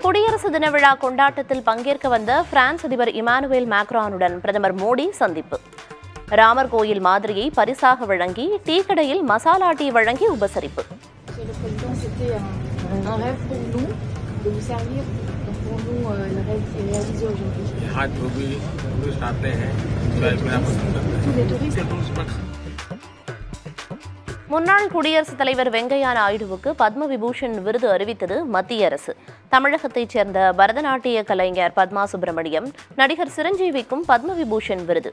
குடியரசு தின விழா கொண்டாட்டத்தில் பங்கேற்க வந்த பிரான்ஸ் அதிபர் இமானுவேல் மேக்ரானுடன் பிரதமர் மோடி சந்திப்பு ராமர் கோயில் மாதிரியை பரிசாக வழங்கி டீ கடையில் மசாலா டீ வழங்கி உபசரிப்பு Monsieur le Président, c'était un, un rêve pour nous de vous servir. Donc pour nous, euh, le rêve est réalisé aujourd'hui. यहाँ जो भी टूरिस्ट आते हैं सोयाबीन पसंद करते हैं Tous les touristes टूरिस्ट पर முன்னாள் குடியரசுத் தலைவர் வெங்கையா நாயுடுவுக்கு பத்ம விபூஷன் விருது அறிவித்தது மத்திய அரசு தமிழகத்தைச் சேர்ந்த பரதநாட்டிய கலைஞர் பத்மா சுப்பிரமணியம் நடிகர் சிரஞ்சீவிக்கும் பத்ம விபூஷன் விருது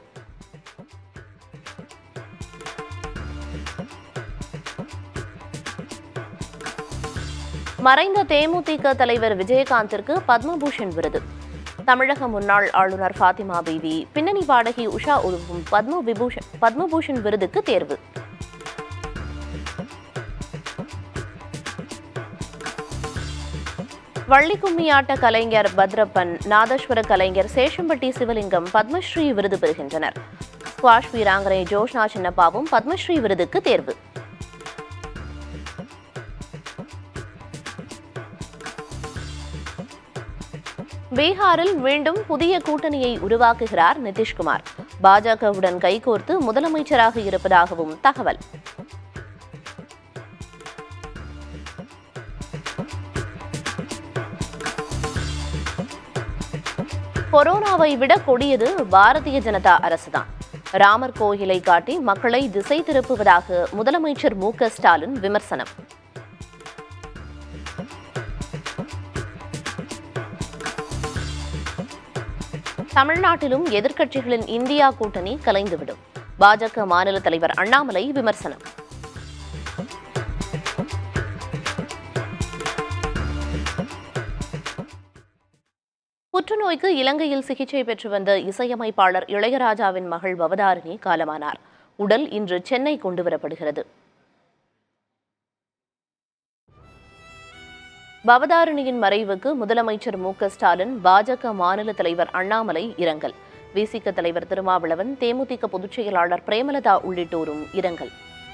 மறைந்த தேமுதிக தலைவர் விஜயகாந்திற்கு பத்மபூஷன் விருது தமிழக முன்னாள் ஆளுநர் ஃபாத்திமா பீவி பின்னணி பாடகி உஷா உருவும் பத்ம விபூஷன் பத்மபூஷன் விருதுக்கு தேர்வு வள்ளிக்கும்மியாட்ட கலைஞர் பத்ரப்பன் நாதஸ்வர கலைஞர் சேஷம்பட்டி சிவலிங்கம் பத்மஸ்ரீ விருது பெறுகின்றனர் ஸ்குவாஷ் வீராங்கனை ஜோஷ்னா சின்னப்பாவும் பத்மஸ்ரீ விருதுக்கு தேர்வு பீகாரில் மீண்டும் புதிய கூட்டணியை உருவாக்குகிறார் நிதிஷ்குமார் பாஜகவுடன் கைகோர்த்து முதலமைச்சராக இருப்பதாகவும் தகவல் கொரோனாவை விட கொடியது பாரதிய ஜனதா அரசுதான் ராமர் கோயிலை காட்டி மக்களை திசை திருப்புவதாக முதலமைச்சர் மு க ஸ்டாலின் விமர்சனம் தமிழ்நாட்டிலும் எதிர்க்கட்சிகளின் இந்தியா கூட்டணி கலைந்துவிடும் பாஜக மாநில தலைவர் அண்ணாமலை விமர்சனம் புற்றுநோய்க்கு இலங்கையில் சிகிச்சை பெற்று வந்த இசையமைப்பாளர் இளையராஜாவின் மகள் பவதாரிணி காலமானார் உடல் இன்று சென்னை கொண்டுவரப்படுகிறது பவதாரிணியின் மறைவுக்கு முதலமைச்சர் மு க ஸ்டாலின் பாஜக மாநில தலைவர் அண்ணாமலை இரங்கல் விசிக தலைவர் திருமாவளவன் தேமுதிக பொதுச் செயலாளர் பிரேமலதா உள்ளிட்டோரும் இரங்கல்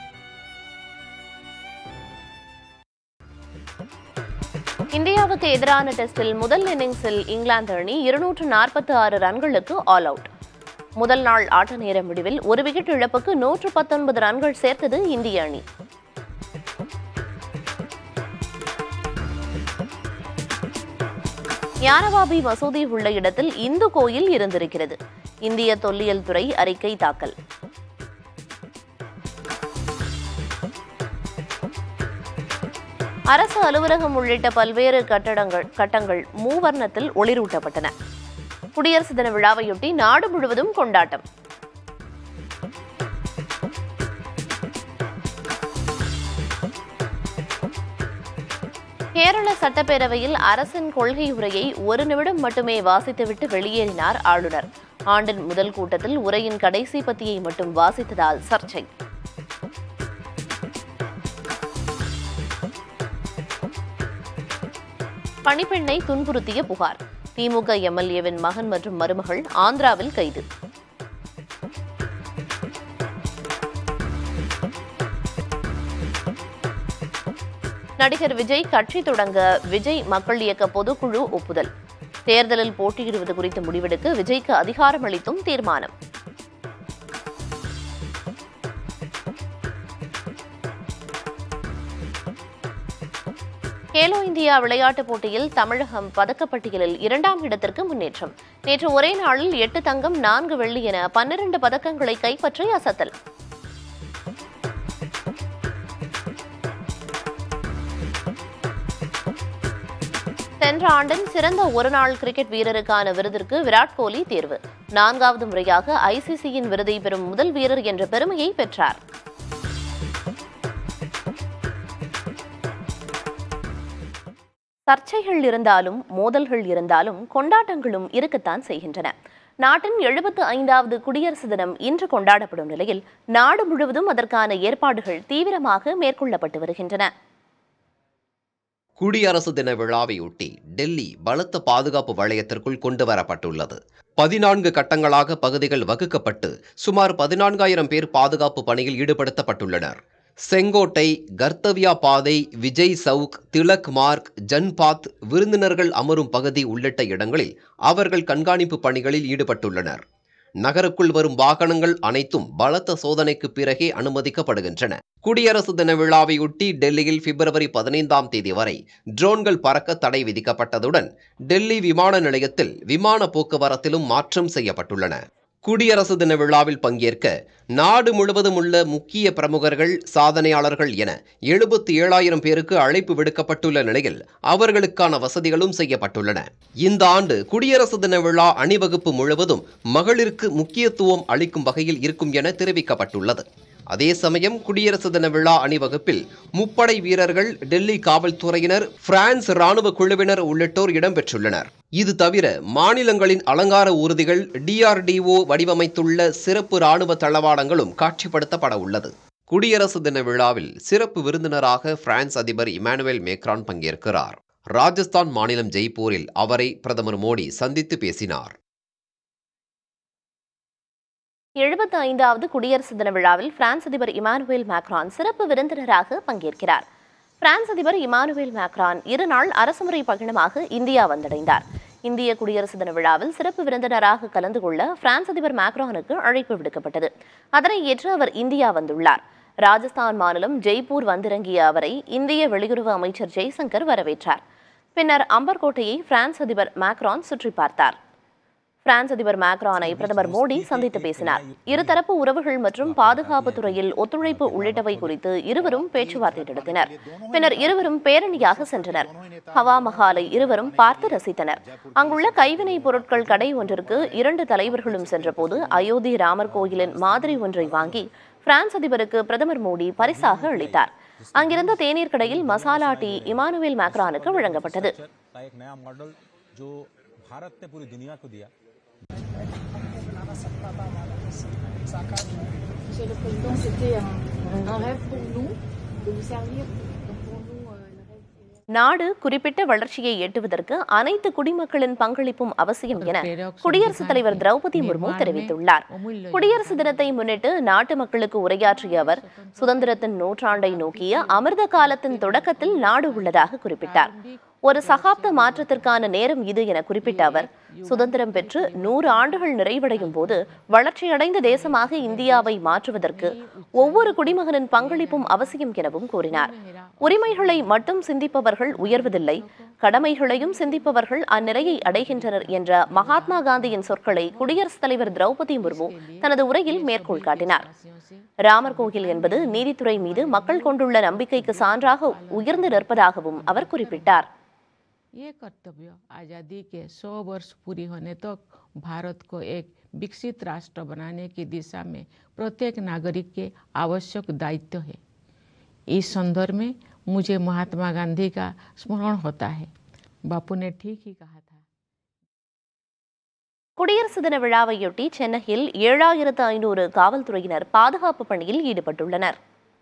இந்தியாவுக்கு எதிரான டெஸ்டில் முதல் இன்னிங்ஸில் இங்கிலாந்து அணி இருநூற்று நாற்பத்தி ஆறு ரன்களுக்கு ஆல் அவுட் முதல் நாள் ஆட்ட நேர முடிவில் ஒரு விக்கெட் இழப்புக்கு நூற்று பத்தொன்பது ரன்கள் சேர்த்தது இந்திய அணி ஞானவாபி மசூதி உள்ள இடத்தில் இந்து கோயில் இருந்திருக்கிறது இந்திய தொல்லியல் துறை அறிக்கை தாக்கல் அரசு அலுவலகம் உள்ளிட்ட பல்வேறு கட்டடங்கள் கட்டங்கள் மூவர்ணத்தில் ஒளிரூட்டப்பட்டன குடியரசு தின விழாவையொட்டி நாடு முழுவதும் கொண்டாட்டம் கேரள சட்டப்பேரவையில் அரசின் கொள்கை உரையை ஒரு நிமிடம் மட்டுமே வாசித்துவிட்டு வெளியேறினார் ஆளுநர் ஆண்டின் முதல் கூட்டத்தில் உரையின் கடைசி பத்தியை மட்டும் வாசித்ததால் சர்ச்சை பணிப்பெண்ணை துன்புறுத்திய புகார் திமுக எம்எல்ஏவின் மகன் மற்றும் மருமகள் ஆந்திராவில் கைது நடிகர் விஜய் கட்சி தொடங்க விஜய் மக்கள் இயக்க பொதுக்குழு ஒப்புதல் தேர்தலில் போட்டியிடுவது குறித்து முடிவெடுக்க விஜய்க்கு அதிகாரம் அளித்தும் தீர்மானம் கேலோ இந்தியா விளையாட்டுப் போட்டியில் தமிழகம் பதக்கப்பட்டியலில் இரண்டாம் இடத்திற்கு முன்னேற்றம் நேற்று ஒரே நாளில் எட்டு தங்கம் நான்கு வெள்ளி என பன்னிரண்டு பதக்கங்களை கைப்பற்றி அசத்தல் சென்ற ஆண்டின் சிறந்த ஒருநாள் கிரிக்கெட் வீரருக்கான விருதிற்கு விராட் கோலி தேர்வு நான்காவது முறையாக ஐசிசியின் விருதை பெறும் முதல் வீரர் என்ற பெருமையை பெற்றார் சர்ச்சைகள் இருந்தாலும் மோதல்கள் இருந்தாலும் கொண்டாட்டங்களும் இருக்கத்தான் செய்கின்றன நாட்டின் எழுபத்து ஐந்தாவது குடியரசு தினம் இன்று கொண்டாடப்படும் நிலையில் நாடு முழுவதும் அதற்கான ஏற்பாடுகள் தீவிரமாக மேற்கொள்ளப்பட்டு வருகின்றன குடியரசு தின விழாவையொட்டி டெல்லி பலத்த பாதுகாப்பு வளையத்திற்குள் கொண்டு வரப்பட்டுள்ளது பதினான்கு கட்டங்களாக பகுதிகள் வகுக்கப்பட்டு சுமார் பதினான்காயிரம் பேர் பாதுகாப்பு பணியில் ஈடுபடுத்தப்பட்டுள்ளனர் செங்கோட்டை கர்த்தவ்யா பாதை விஜய் சவுக் திலக் மார்க் ஜன்பாத் விருந்தினர்கள் அமரும் பகுதி உள்ளிட்ட இடங்களில் அவர்கள் கண்காணிப்பு பணிகளில் ஈடுபட்டுள்ளனர் நகருக்குள் வரும் வாகனங்கள் அனைத்தும் பலத்த சோதனைக்கு பிறகே அனுமதிக்கப்படுகின்றன குடியரசு தின விழாவையொட்டி டெல்லியில் பிப்ரவரி பதினைந்தாம் தேதி வரை ட்ரோன்கள் பறக்க தடை விதிக்கப்பட்டதுடன் டெல்லி விமான நிலையத்தில் விமான போக்குவரத்திலும் மாற்றம் செய்யப்பட்டுள்ளன குடியரசு தின விழாவில் பங்கேற்க நாடு முழுவதும் உள்ள முக்கிய பிரமுகர்கள் சாதனையாளர்கள் என எழுபத்தி ஏழாயிரம் பேருக்கு அழைப்பு விடுக்கப்பட்டுள்ள நிலையில் அவர்களுக்கான வசதிகளும் செய்யப்பட்டுள்ளன இந்த ஆண்டு குடியரசு தின விழா அணிவகுப்பு முழுவதும் மகளிருக்கு முக்கியத்துவம் அளிக்கும் வகையில் இருக்கும் என தெரிவிக்கப்பட்டுள்ளது அதே சமயம் குடியரசு தின விழா அணிவகுப்பில் முப்படை வீரர்கள் டெல்லி காவல்துறையினர் பிரான்ஸ் ராணுவ குழுவினர் உள்ளிட்டோர் இடம்பெற்றுள்ளனர் இது தவிர மாநிலங்களின் அலங்கார ஊர்திகள் டிஆர்டிஓ வடிவமைத்துள்ள சிறப்பு ராணுவ தளவாடங்களும் காட்சிப்படுத்தப்பட உள்ளது குடியரசு தின விழாவில் சிறப்பு விருந்தினராக பிரான்ஸ் அதிபர் இமானுவேல் மேக்ரான் பங்கேற்கிறார் ராஜஸ்தான் மாநிலம் ஜெய்ப்பூரில் அவரை பிரதமர் மோடி சந்தித்து பேசினார் எழுபத்தி ஐந்தாவது குடியரசு தின விழாவில் பிரான்ஸ் அதிபர் இமானுவேல் மேக்ரான் சிறப்பு விருந்தினராக பங்கேற்கிறார் பிரான்ஸ் அதிபர் இமானுவேல் மேக்ரான் இருநாள் அரசுமுறை பயணமாக இந்தியா வந்தடைந்தார் இந்திய குடியரசு தின விழாவில் சிறப்பு விருந்தினராக கலந்து கொள்ள பிரான்ஸ் அதிபர் மேக்ரானுக்கு அழைப்பு விடுக்கப்பட்டது அதனை ஏற்று அவர் இந்தியா வந்துள்ளார் ராஜஸ்தான் மாநிலம் ஜெய்ப்பூர் வந்திறங்கிய அவரை இந்திய வெளியுறவு அமைச்சர் ஜெய்சங்கர் வரவேற்றார் பின்னர் அம்பர்கோட்டையை பிரான்ஸ் அதிபர் மேக்ரான் சுற்றி பார்த்தார் பிரான்ஸ் அதிபர் மேக்ரானை பிரதமர் மோடி சந்தித்து பேசினார் இருதரப்பு உறவுகள் மற்றும் பாதுகாப்பு துறையில் ஒத்துழைப்பு உள்ளிட்டவை குறித்து இருவரும் பேச்சுவார்த்தை நடத்தினர் பின்னர் இருவரும் பேரணியாக சென்றனர் ஹவா மஹாலை இருவரும் பார்த்து ரசித்தனர் அங்குள்ள கைவினைப் பொருட்கள் கடை ஒன்றிற்கு இரண்டு தலைவர்களும் சென்றபோது அயோத்தி ராமர் கோயிலின் மாதிரி ஒன்றை வாங்கி பிரான்ஸ் அதிபருக்கு பிரதமர் மோடி பரிசாக அளித்தார் அங்கிருந்த தேநீர் கடையில் மசாலா டீ இமானுவேல் மேக்ரானுக்கு வழங்கப்பட்டது का एक नया मॉडल जो भारत ने पूरी दुनिया को दिया Monsieur le Président, c'était un, un rêve pour nous de vous servir. Donc pour nous, euh, le rêve c'est- நாடு குறிப்பிட்ட வளர்ச்சியை எட்டுவதற்கு அனைத்து குடிமக்களின் பங்களிப்பும் அவசியம் என குடியரசுத் தலைவர் திரௌபதி முர்மு தெரிவித்துள்ளார் குடியரசு தினத்தை முன்னிட்டு நாட்டு மக்களுக்கு உரையாற்றிய அவர் சுதந்திரத்தின் நூற்றாண்டை நோக்கிய அமிர்த காலத்தின் தொடக்கத்தில் நாடு உள்ளதாக குறிப்பிட்டார் ஒரு சகாப்த மாற்றத்திற்கான நேரம் இது என குறிப்பிட்ட அவர் சுதந்திரம் பெற்று நூறு ஆண்டுகள் நிறைவடையும் போது வளர்ச்சியடைந்த தேசமாக இந்தியாவை மாற்றுவதற்கு ஒவ்வொரு குடிமகனின் பங்களிப்பும் அவசியம் எனவும் கூறினார் உரிமைகளை மட்டும் சிந்திப்பவர்கள் உயர்வதில்லை கடமைகளையும் சிந்திப்பவர்கள் அந்நிலையை அடைகின்றனர் என்ற மகாத்மா காந்தியின் சொற்களை குடியரசுத் தலைவர் திரௌபதி முர்மு தனது உரையில் மேற்கோள் காட்டினார் ராமர் கோயில் என்பது நீதித்துறை மீது மக்கள் கொண்டுள்ள நம்பிக்கைக்கு சான்றாக உயர்ந்து நிற்பதாகவும் அவர் குறிப்பிட்டார் ये कर्तव्य आज़ादी के 100 वर्ष पूरी होने तक भारत को एक विकसित राष्ट्र बनाने की दिशा में प्रत्येक नागरिक के आवश्यक दायित्व है इस संदर्भ में मुझे महात्मा गांधी का स्मरण होता है बापू ने ठीक ही कहा था குடியரசு தின விழாவையொட்டி சென்னையில் ஏழாயிரத்து ஐநூறு காவல்துறையினர் பாதுகாப்பு பணியில் ஈடுபட்டுள்ளனர்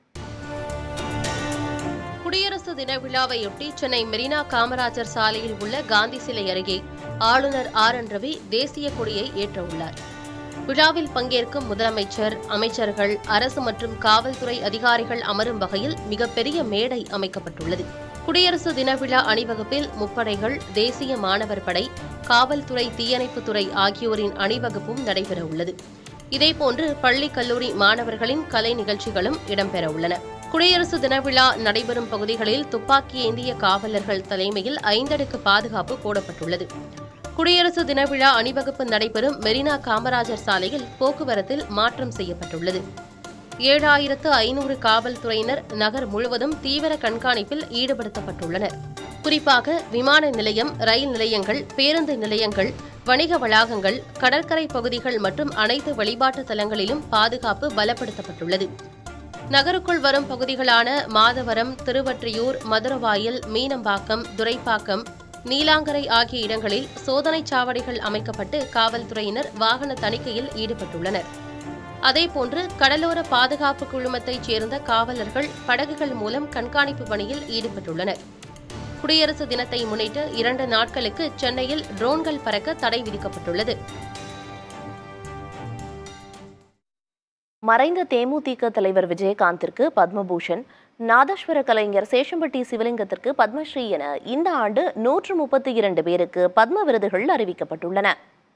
குடியரசு தின விழாவையொட்டி சென்னை மெரினா காமராஜர் சாலையில் உள்ள காந்தி சிலை அருகே ஆளுநர் ஆர் என் ரவி தேசிய கொடியை ஏற்ற உள்ளார் விழாவில் பங்கேற்கும் முதலமைச்சர் அமைச்சர்கள் அரசு மற்றும் காவல்துறை அதிகாரிகள் அமரும் வகையில் மிகப்பெரிய மேடை அமைக்கப்பட்டுள்ளது குடியரசு தின விழா அணிவகுப்பில் முப்படைகள் தேசிய மாணவர் படை காவல்துறை தீயணைப்புத்துறை ஆகியோரின் அணிவகுப்பும் நடைபெற உள்ளது இதேபோன்று பள்ளி கல்லூரி மாணவர்களின் கலை நிகழ்ச்சிகளும் இடம்பெற உள்ளன குடியரசு தின விழா நடைபெறும் பகுதிகளில் துப்பாக்கி ஏந்திய காவலர்கள் தலைமையில் ஐந்தடுக்கு பாதுகாப்பு போடப்பட்டுள்ளது குடியரசு தின விழா அணிவகுப்பு நடைபெறும் மெரினா காமராஜர் சாலையில் போக்குவரத்தில் மாற்றம் செய்யப்பட்டுள்ளது ஏழாயிரத்து ஐநூறு காவல்துறையினர் நகர் முழுவதும் தீவிர கண்காணிப்பில் ஈடுபடுத்தப்பட்டுள்ளனர் குறிப்பாக விமான நிலையம் ரயில் நிலையங்கள் பேருந்து நிலையங்கள் வணிக வளாகங்கள் கடற்கரை பகுதிகள் மற்றும் அனைத்து வழிபாட்டு தலங்களிலும் பாதுகாப்பு பலப்படுத்தப்பட்டுள்ளது நகருக்குள் வரும் பகுதிகளான மாதவரம் திருவற்றியூர் மதுரவாயல் மீனம்பாக்கம் துரைப்பாக்கம் நீலாங்கரை ஆகிய இடங்களில் சோதனைச் சாவடிகள் அமைக்கப்பட்டு காவல்துறையினர் வாகன தணிக்கையில் ஈடுபட்டுள்ளனர் அதேபோன்று கடலோர பாதுகாப்பு குழுமத்தைச் சேர்ந்த காவலர்கள் படகுகள் மூலம் கண்காணிப்பு பணியில் ஈடுபட்டுள்ளனர் குடியரசு தினத்தை முன்னிட்டு இரண்டு நாட்களுக்கு சென்னையில் ட்ரோன்கள் பறக்க தடை விதிக்கப்பட்டுள்ளது மறைந்த தேமுதிக தலைவர் விஜயகாந்திற்கு பத்மபூஷன் நாதஸ்வர கலைஞர் சேஷம்பட்டி சிவலிங்கத்திற்கு பத்மஸ்ரீ என இந்த ஆண்டு நூற்று முப்பத்தி இரண்டு பேருக்கு பத்ம விருதுகள் அறிவிக்கப்பட்டுள்ளன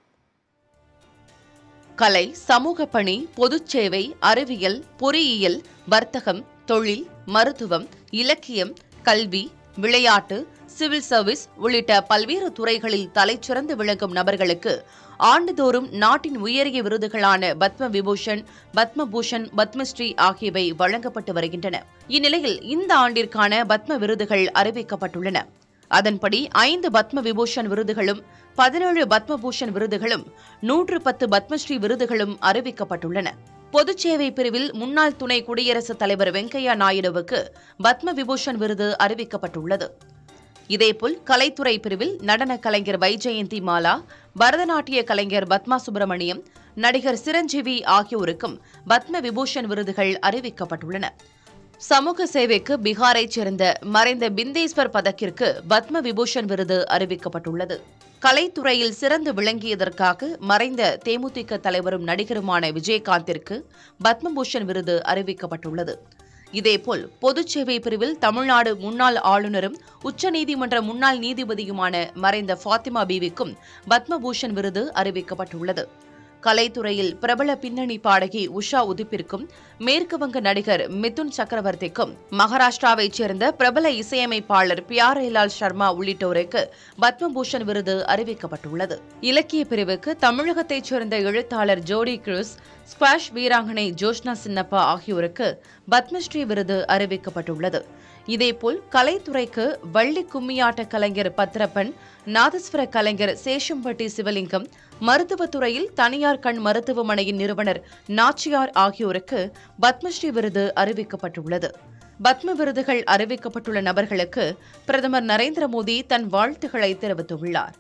கலை சமூக பணி பொதுச் சேவை அறிவியல் பொறியியல் வர்த்தகம் தொழில் மருத்துவம் இலக்கியம் கல்வி விளையாட்டு சிவில் சர்வீஸ் உள்ளிட்ட பல்வேறு துறைகளில் தலைச்சிறந்து விளங்கும் நபர்களுக்கு ஆண்டுதோறும் நாட்டின் உயரிய விருதுகளான பத்ம விபூஷன் பத்மபூஷன் பத்மஸ்ரீ ஆகியவை வழங்கப்பட்டு வருகின்றன இந்நிலையில் இந்த ஆண்டிற்கான பத்ம விருதுகள் அறிவிக்கப்பட்டுள்ளன அதன்படி ஐந்து பத்ம விபூஷன் விருதுகளும் பதினேழு பத்மபூஷன் விருதுகளும் நூற்று பத்து பத்மஸ்ரீ விருதுகளும் அறிவிக்கப்பட்டுள்ளன பொதுச்சேவை பிரிவில் முன்னாள் துணை குடியரசுத் தலைவர் வெங்கையா நாயுடுவுக்கு பத்ம விபூஷன் விருது அறிவிக்கப்பட்டுள்ளது இதேபோல் கலைத்துறை பிரிவில் நடன கலைஞர் வைஜெயந்தி மாலா பரதநாட்டிய கலைஞர் பத்மா சுப்பிரமணியம் நடிகர் சிரஞ்சீவி ஆகியோருக்கும் பத்ம விபூஷன் விருதுகள் அறிவிக்கப்பட்டுள்ளன சமூக சேவைக்கு பீகாரைச் சேர்ந்த மறைந்த பிந்தேஸ்வர் பதக்கிற்கு பத்ம விபூஷன் விருது அறிவிக்கப்பட்டுள்ளது கலைத்துறையில் சிறந்து விளங்கியதற்காக மறைந்த தேமுதிக தலைவரும் நடிகருமான விஜயகாந்திற்கு பத்மபூஷன் விருது அறிவிக்கப்பட்டுள்ளது இதேபோல் பொதுச்சேவை பிரிவில் தமிழ்நாடு முன்னாள் ஆளுநரும் உச்சநீதிமன்ற முன்னாள் நீதிபதியுமான மறைந்த ஃபாத்திமா பீவிக்கும் பத்மபூஷன் விருது அறிவிக்கப்பட்டுள்ளது கலைத்துறையில் பிரபல பின்னணி பாடகி உஷா உதிப்பிற்கும் மேற்குவங்க நடிகர் மிதுன் சக்கரவர்த்திக்கும் மகாராஷ்டிராவைச் சேர்ந்த பிரபல இசையமைப்பாளர் பியாரேலால் சர்மா உள்ளிட்டோருக்கு பத்மபூஷன் விருது அறிவிக்கப்பட்டுள்ளது இலக்கிய பிரிவுக்கு தமிழகத்தைச் சேர்ந்த எழுத்தாளர் ஜோடி கிருஸ் ஸ்குவாஷ் வீராங்கனை ஜோஷ்னா சின்னப்பா ஆகியோருக்கு பத்மஸ்ரீ விருது அறிவிக்கப்பட்டுள்ளது இதேபோல் கலைத்துறைக்கு வள்ளி கும்மியாட்ட கலைஞர் பத்ரப்பன் நாதஸ்வர கலைஞர் சேஷம்பட்டி சிவலிங்கம் மருத்துவத்துறையில் தனியார் கண் மருத்துவமனையின் நிறுவனர் நாச்சியார் ஆகியோருக்கு பத்மஸ்ரீ விருது அறிவிக்கப்பட்டுள்ளது பத்ம விருதுகள் அறிவிக்கப்பட்டுள்ள நபர்களுக்கு பிரதமர் நரேந்திர மோடி தன் வாழ்த்துக்களை தெரிவித்துள்ளார்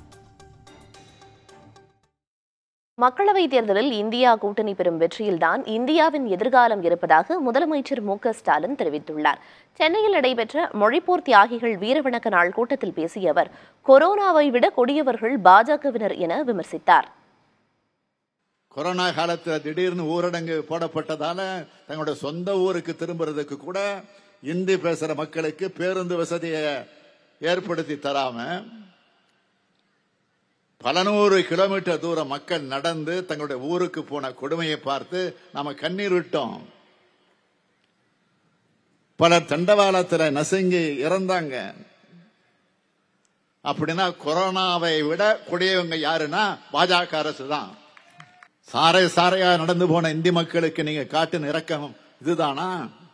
மக்களவைத் தேர்தலில் இந்தியா கூட்டணி பெறும் வெற்றியில்தான் இந்தியாவின் எதிர்காலம் இருப்பதாக முதலமைச்சர் மு க ஸ்டாலின் தெரிவித்துள்ளார் சென்னையில் நடைபெற்ற மொழிப்போர் தியாகிகள் வீரவணக்க நாள் கூட்டத்தில் பேசிய அவர் கொரோனாவை விட கொடியவர்கள் பாஜகவினர் என விமர்சித்தார் கொரோனா காலத்துல திடீர்னு ஊரடங்கு போடப்பட்டதால தங்களுடைய சொந்த ஊருக்கு திரும்புறதுக்கு கூட இந்தி பேசுற மக்களுக்கு பேருந்து வசதியை ஏற்படுத்தி தராம பல நூறு கிலோமீட்டர் தூரம் மக்கள் நடந்து தங்களுடைய ஊருக்கு போன கொடுமையை பார்த்து நாம கண்ணீர் விட்டோம் பலர் தண்டவாளத்துல நசுங்கி இறந்தாங்க அப்படின்னா கொரோனாவை விட கொடியவங்க யாருன்னா பாஜக அரசு தான் சாரை சாரையா நடந்து போன இந்தி மக்களுக்கு நீங்க காட்டின இறக்கம் இதுதானா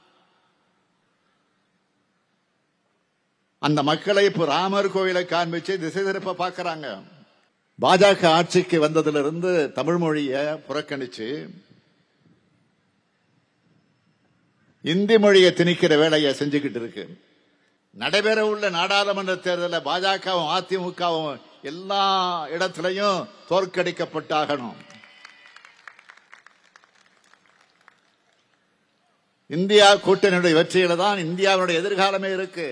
அந்த மக்களை இப்ப ராமர் கோயிலை காண்பிச்சு திசை திருப்ப பாக்குறாங்க பாஜக ஆட்சிக்கு வந்ததிலிருந்து தமிழ் மொழிய புறக்கணிச்சு இந்தி மொழியை திணிக்கிற வேலையை செஞ்சுக்கிட்டு இருக்கு நடைபெற உள்ள நாடாளுமன்ற தேர்தலில் பாஜகவும் அதிமுகவும் எல்லா இடத்திலையும் தோற்கடிக்கப்பட்டாகணும் இந்தியா கூட்டணியுடைய வெற்றியில தான் இந்தியாவுடைய எதிர்காலமே இருக்கு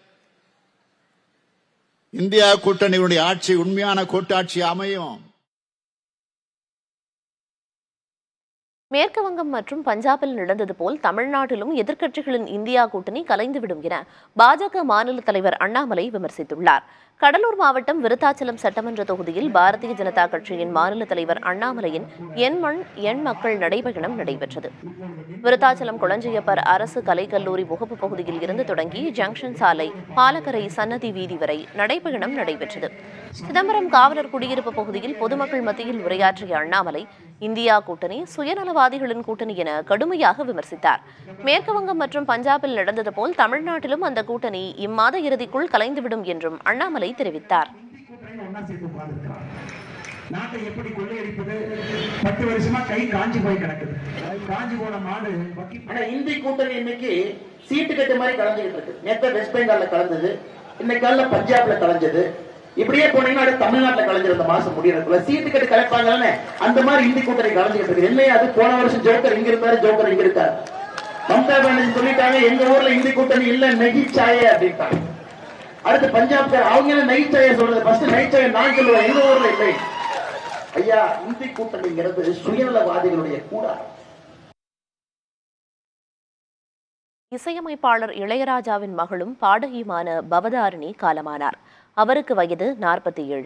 இந்தியா கூட்டணியுடைய ஆட்சி உண்மையான கூட்டாட்சி அமையும் மேற்கு வங்கம் மற்றும் பஞ்சாபில் நடந்தது போல் தமிழ்நாட்டிலும் எதிர்க்கட்சிகளின் இந்தியா கூட்டணி கலைந்துவிடும் என பாஜக மாநில தலைவர் அண்ணாமலை விமர்சித்துள்ளார் கடலூர் மாவட்டம் விருத்தாச்சலம் சட்டமன்ற தொகுதியில் பாரதிய ஜனதா கட்சியின் மாநில தலைவர் அண்ணாமலையின் எண் மண் எண் மக்கள் நடைபயணம் நடைபெற்றது விருத்தாச்சலம் குளஞ்சியப்பர் அரசு கலைக்கல்லூரி முகப்பு பகுதியில் இருந்து தொடங்கி ஜங்ஷன் சாலை பாலக்கரை சன்னதி வீதி வரை நடைபயணம் நடைபெற்றது சிதம்பரம் காவலர் குடியிருப்பு பகுதியில் பொதுமக்கள் மத்தியில் உரையாற்றிய அண்ணாமலை இந்தியா கூட்டணி சுயநலவாதிகளின் கூட்டணி என கடுமையாக விமர்சித்தார் மேற்கு வங்கம் மற்றும் பஞ்சாபில் நடந்தது போல் தமிழ்நாட்டிலும் அந்த கூட்டணி இம்மாத இறுதிக்குள் கலைந்துவிடும் என்றும் அண்ணாமலை தெரிவித்தார் நாட்டை எப்படி கொள்ளையடிப்பது பத்து வருஷமா கை காஞ்சி போய் கிடக்குது காஞ்சி போன மாடு வக்கி- ஆனா இந்தி கூட்டணி இன்னைக்கு சீட்டு கட்டு மாதிரி கலந்துகிட்டு இருக்கு நேத்த வெஸ்ட் பெங்கால்ல கலந்தது இன்னைக்கு காலைல பஞ்சாப்ல கலந்தது இப்படியே போனீங்கன்னா அடுத்து தமிழ்நாட்டுல கலந்துரு இந்த மாசம் முடியறதுக்குள்ள சீட்டு கட்டு கலப்பாங்கல்ல அந்த மாதிரி இந்தி கூட்டணி கலந்துகிட்டு இருக்கு என்ன அது போன வருஷம் ஜோக்கர் இங்க இருந்தாரு ஜோக்கர் இங்க இருக்காரு மம்தா பானர்ஜி சொல்லிட்டாங்க எங்க ஊர்ல இந்தி கூட்டணி இல்ல நெகிச்சாய அப்படின்ட்டாங்க அடுத்து பஞ்சாப் அவங்க நெகிச்சாய சொல்றது ஃபர்ஸ்ட் நெகிச்சாய நான் சொல்லுவேன் எங்க ஊர்ல இல்லை ஐயா இந்தி கூட்டணிங்கிறது சுயநலவாதிகளுடைய கூடாரம் இசையமைப்பாளர் இளையராஜாவின் மகளும் பாடகியுமான பவதாரிணி காலமானார் அவருக்கு வயது நாற்பத்தி ஏழு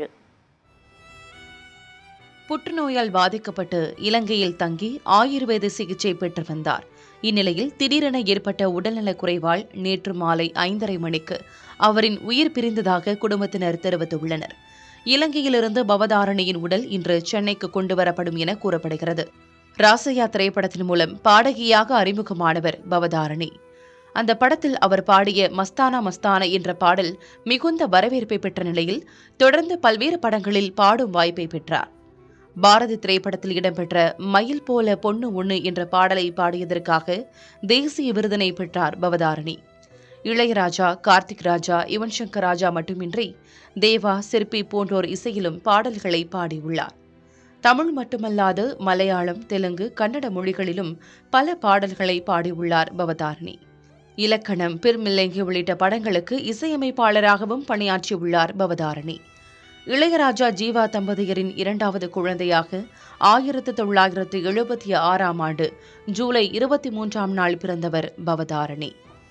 புற்றுநோயால் பாதிக்கப்பட்டு இலங்கையில் தங்கி ஆயுர்வேத சிகிச்சை பெற்று வந்தார் இந்நிலையில் திடீரென ஏற்பட்ட உடல்நலக் குறைவால் நேற்று மாலை ஐந்தரை மணிக்கு அவரின் உயிர் பிரிந்ததாக குடும்பத்தினர் தெரிவித்துள்ளனர் இலங்கையிலிருந்து பவதாரணியின் உடல் இன்று சென்னைக்கு கொண்டுவரப்படும் என கூறப்படுகிறது ராசையா திரைப்படத்தின் மூலம் பாடகியாக அறிமுகமானவர் பவதாரணி அந்த படத்தில் அவர் பாடிய மஸ்தானா மஸ்தானா என்ற பாடல் மிகுந்த வரவேற்பை பெற்ற நிலையில் தொடர்ந்து பல்வேறு படங்களில் பாடும் வாய்ப்பை பெற்றார் பாரதி திரைப்படத்தில் இடம்பெற்ற மயில் போல பொண்ணு ஒண்ணு என்ற பாடலை பாடியதற்காக தேசிய விருதினை பெற்றார் பவதாரணி இளையராஜா கார்த்திக் ராஜா யுவன் சங்கர் ராஜா மட்டுமின்றி தேவா சிற்பி போன்றோர் இசையிலும் பாடல்களை பாடியுள்ளார் தமிழ் மட்டுமல்லாது மலையாளம் தெலுங்கு கன்னட மொழிகளிலும் பல பாடல்களை பாடியுள்ளார் பவதாரணி இலக்கணம் பிர்மில்லங்கி உள்ளிட்ட படங்களுக்கு இசையமைப்பாளராகவும் பணியாற்றியுள்ளார் பவதாரணி இளையராஜா ஜீவா தம்பதியரின் இரண்டாவது குழந்தையாக ஆயிரத்து தொள்ளாயிரத்து எழுபத்தி ஆறாம் ஆண்டு ஜூலை இருபத்தி மூன்றாம் நாள் பிறந்தவர் பவதாரணி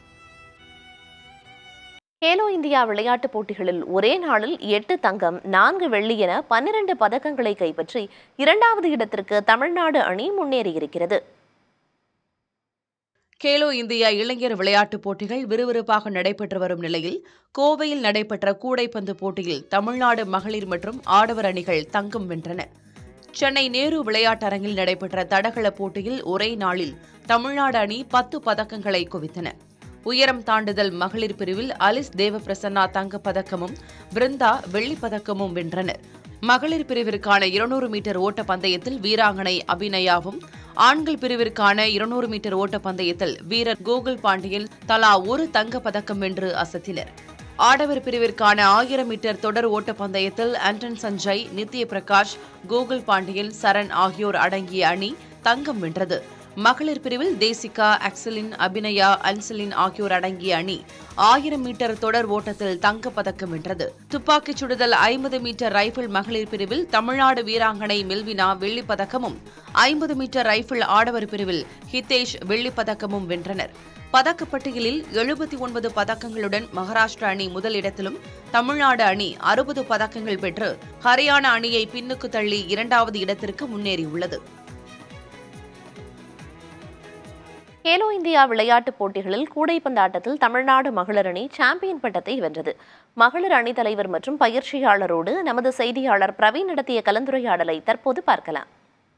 கேலோ இந்தியா விளையாட்டுப் போட்டிகளில் ஒரே நாளில் எட்டு தங்கம் நான்கு வெள்ளி என பன்னிரண்டு பதக்கங்களை கைப்பற்றி இரண்டாவது இடத்திற்கு தமிழ்நாடு அணி முன்னேறியிருக்கிறது கேலோ இந்தியா இளைஞர் விளையாட்டுப் போட்டிகள் விறுவிறுப்பாக நடைபெற்று வரும் நிலையில் கோவையில் நடைபெற்ற கூடைப்பந்து போட்டியில் தமிழ்நாடு மகளிர் மற்றும் ஆடவர் அணிகள் தங்கம் வென்றன சென்னை நேரு விளையாட்டரங்கில் நடைபெற்ற தடகள போட்டியில் ஒரே நாளில் தமிழ்நாடு அணி பத்து பதக்கங்களை குவித்தன உயரம் தாண்டுதல் மகளிர் பிரிவில் அலிஸ் தேவபிரசன்னா தங்கப் பதக்கமும் பிருந்தா வெள்ளிப் பதக்கமும் வென்றனர் மகளிர் பிரிவிற்கான இருநூறு மீட்டர் ஓட்ட பந்தயத்தில் வீராங்கனை அபிநயாவும் ஆண்கள் பிரிவிற்கான இருநூறு மீட்டர் ஓட்ட பந்தயத்தில் வீரர் கோகுல் பாண்டியன் தலா ஒரு தங்கப் பதக்கம் வென்று அசத்தினர் ஆடவர் பிரிவிற்கான ஆயிரம் மீட்டர் தொடர் ஓட்ட பந்தயத்தில் ஆண்டன் சஞ்சய் நித்ய பிரகாஷ் கோகுல் பாண்டியன் சரண் ஆகியோர் அடங்கிய அணி தங்கம் வென்றது மகளிர் பிரிவில் தேசிகா அக்சலின் அபிநயா அன்சலின் ஆகியோர் அடங்கிய அணி ஆயிரம் மீட்டர் தொடர் ஓட்டத்தில் தங்கப் பதக்கம் வென்றது துப்பாக்கிச் சுடுதல் ஐம்பது மீட்டர் ரைபிள் மகளிர் பிரிவில் தமிழ்நாடு வீராங்கனை மில்வினா வெள்ளிப் பதக்கமும் ஐம்பது மீட்டர் ரைபிள் ஆடவர் பிரிவில் ஹிதேஷ் வெள்ளிப் பதக்கமும் வென்றனர் பதக்கப்பட்டியலில் எழுபத்தி ஒன்பது பதக்கங்களுடன் மகாராஷ்டிரா அணி முதலிடத்திலும் தமிழ்நாடு அணி அறுபது பதக்கங்கள் பெற்று ஹரியானா அணியை பின்னுக்கு தள்ளி இரண்டாவது இடத்திற்கு முன்னேறியுள்ளது கேலோ இந்தியா விளையாட்டுப் போட்டிகளில் கூடைப்பந்தாட்டத்தில் தமிழ்நாடு மகளிர் அணி சாம்பியன் பட்டத்தை வென்றது மகளிர் அணி தலைவர் மற்றும் பயிற்சியாளரோடு நமது செய்தியாளர் பிரவீன் நடத்திய கலந்துரையாடலை தற்போது பார்க்கலாம்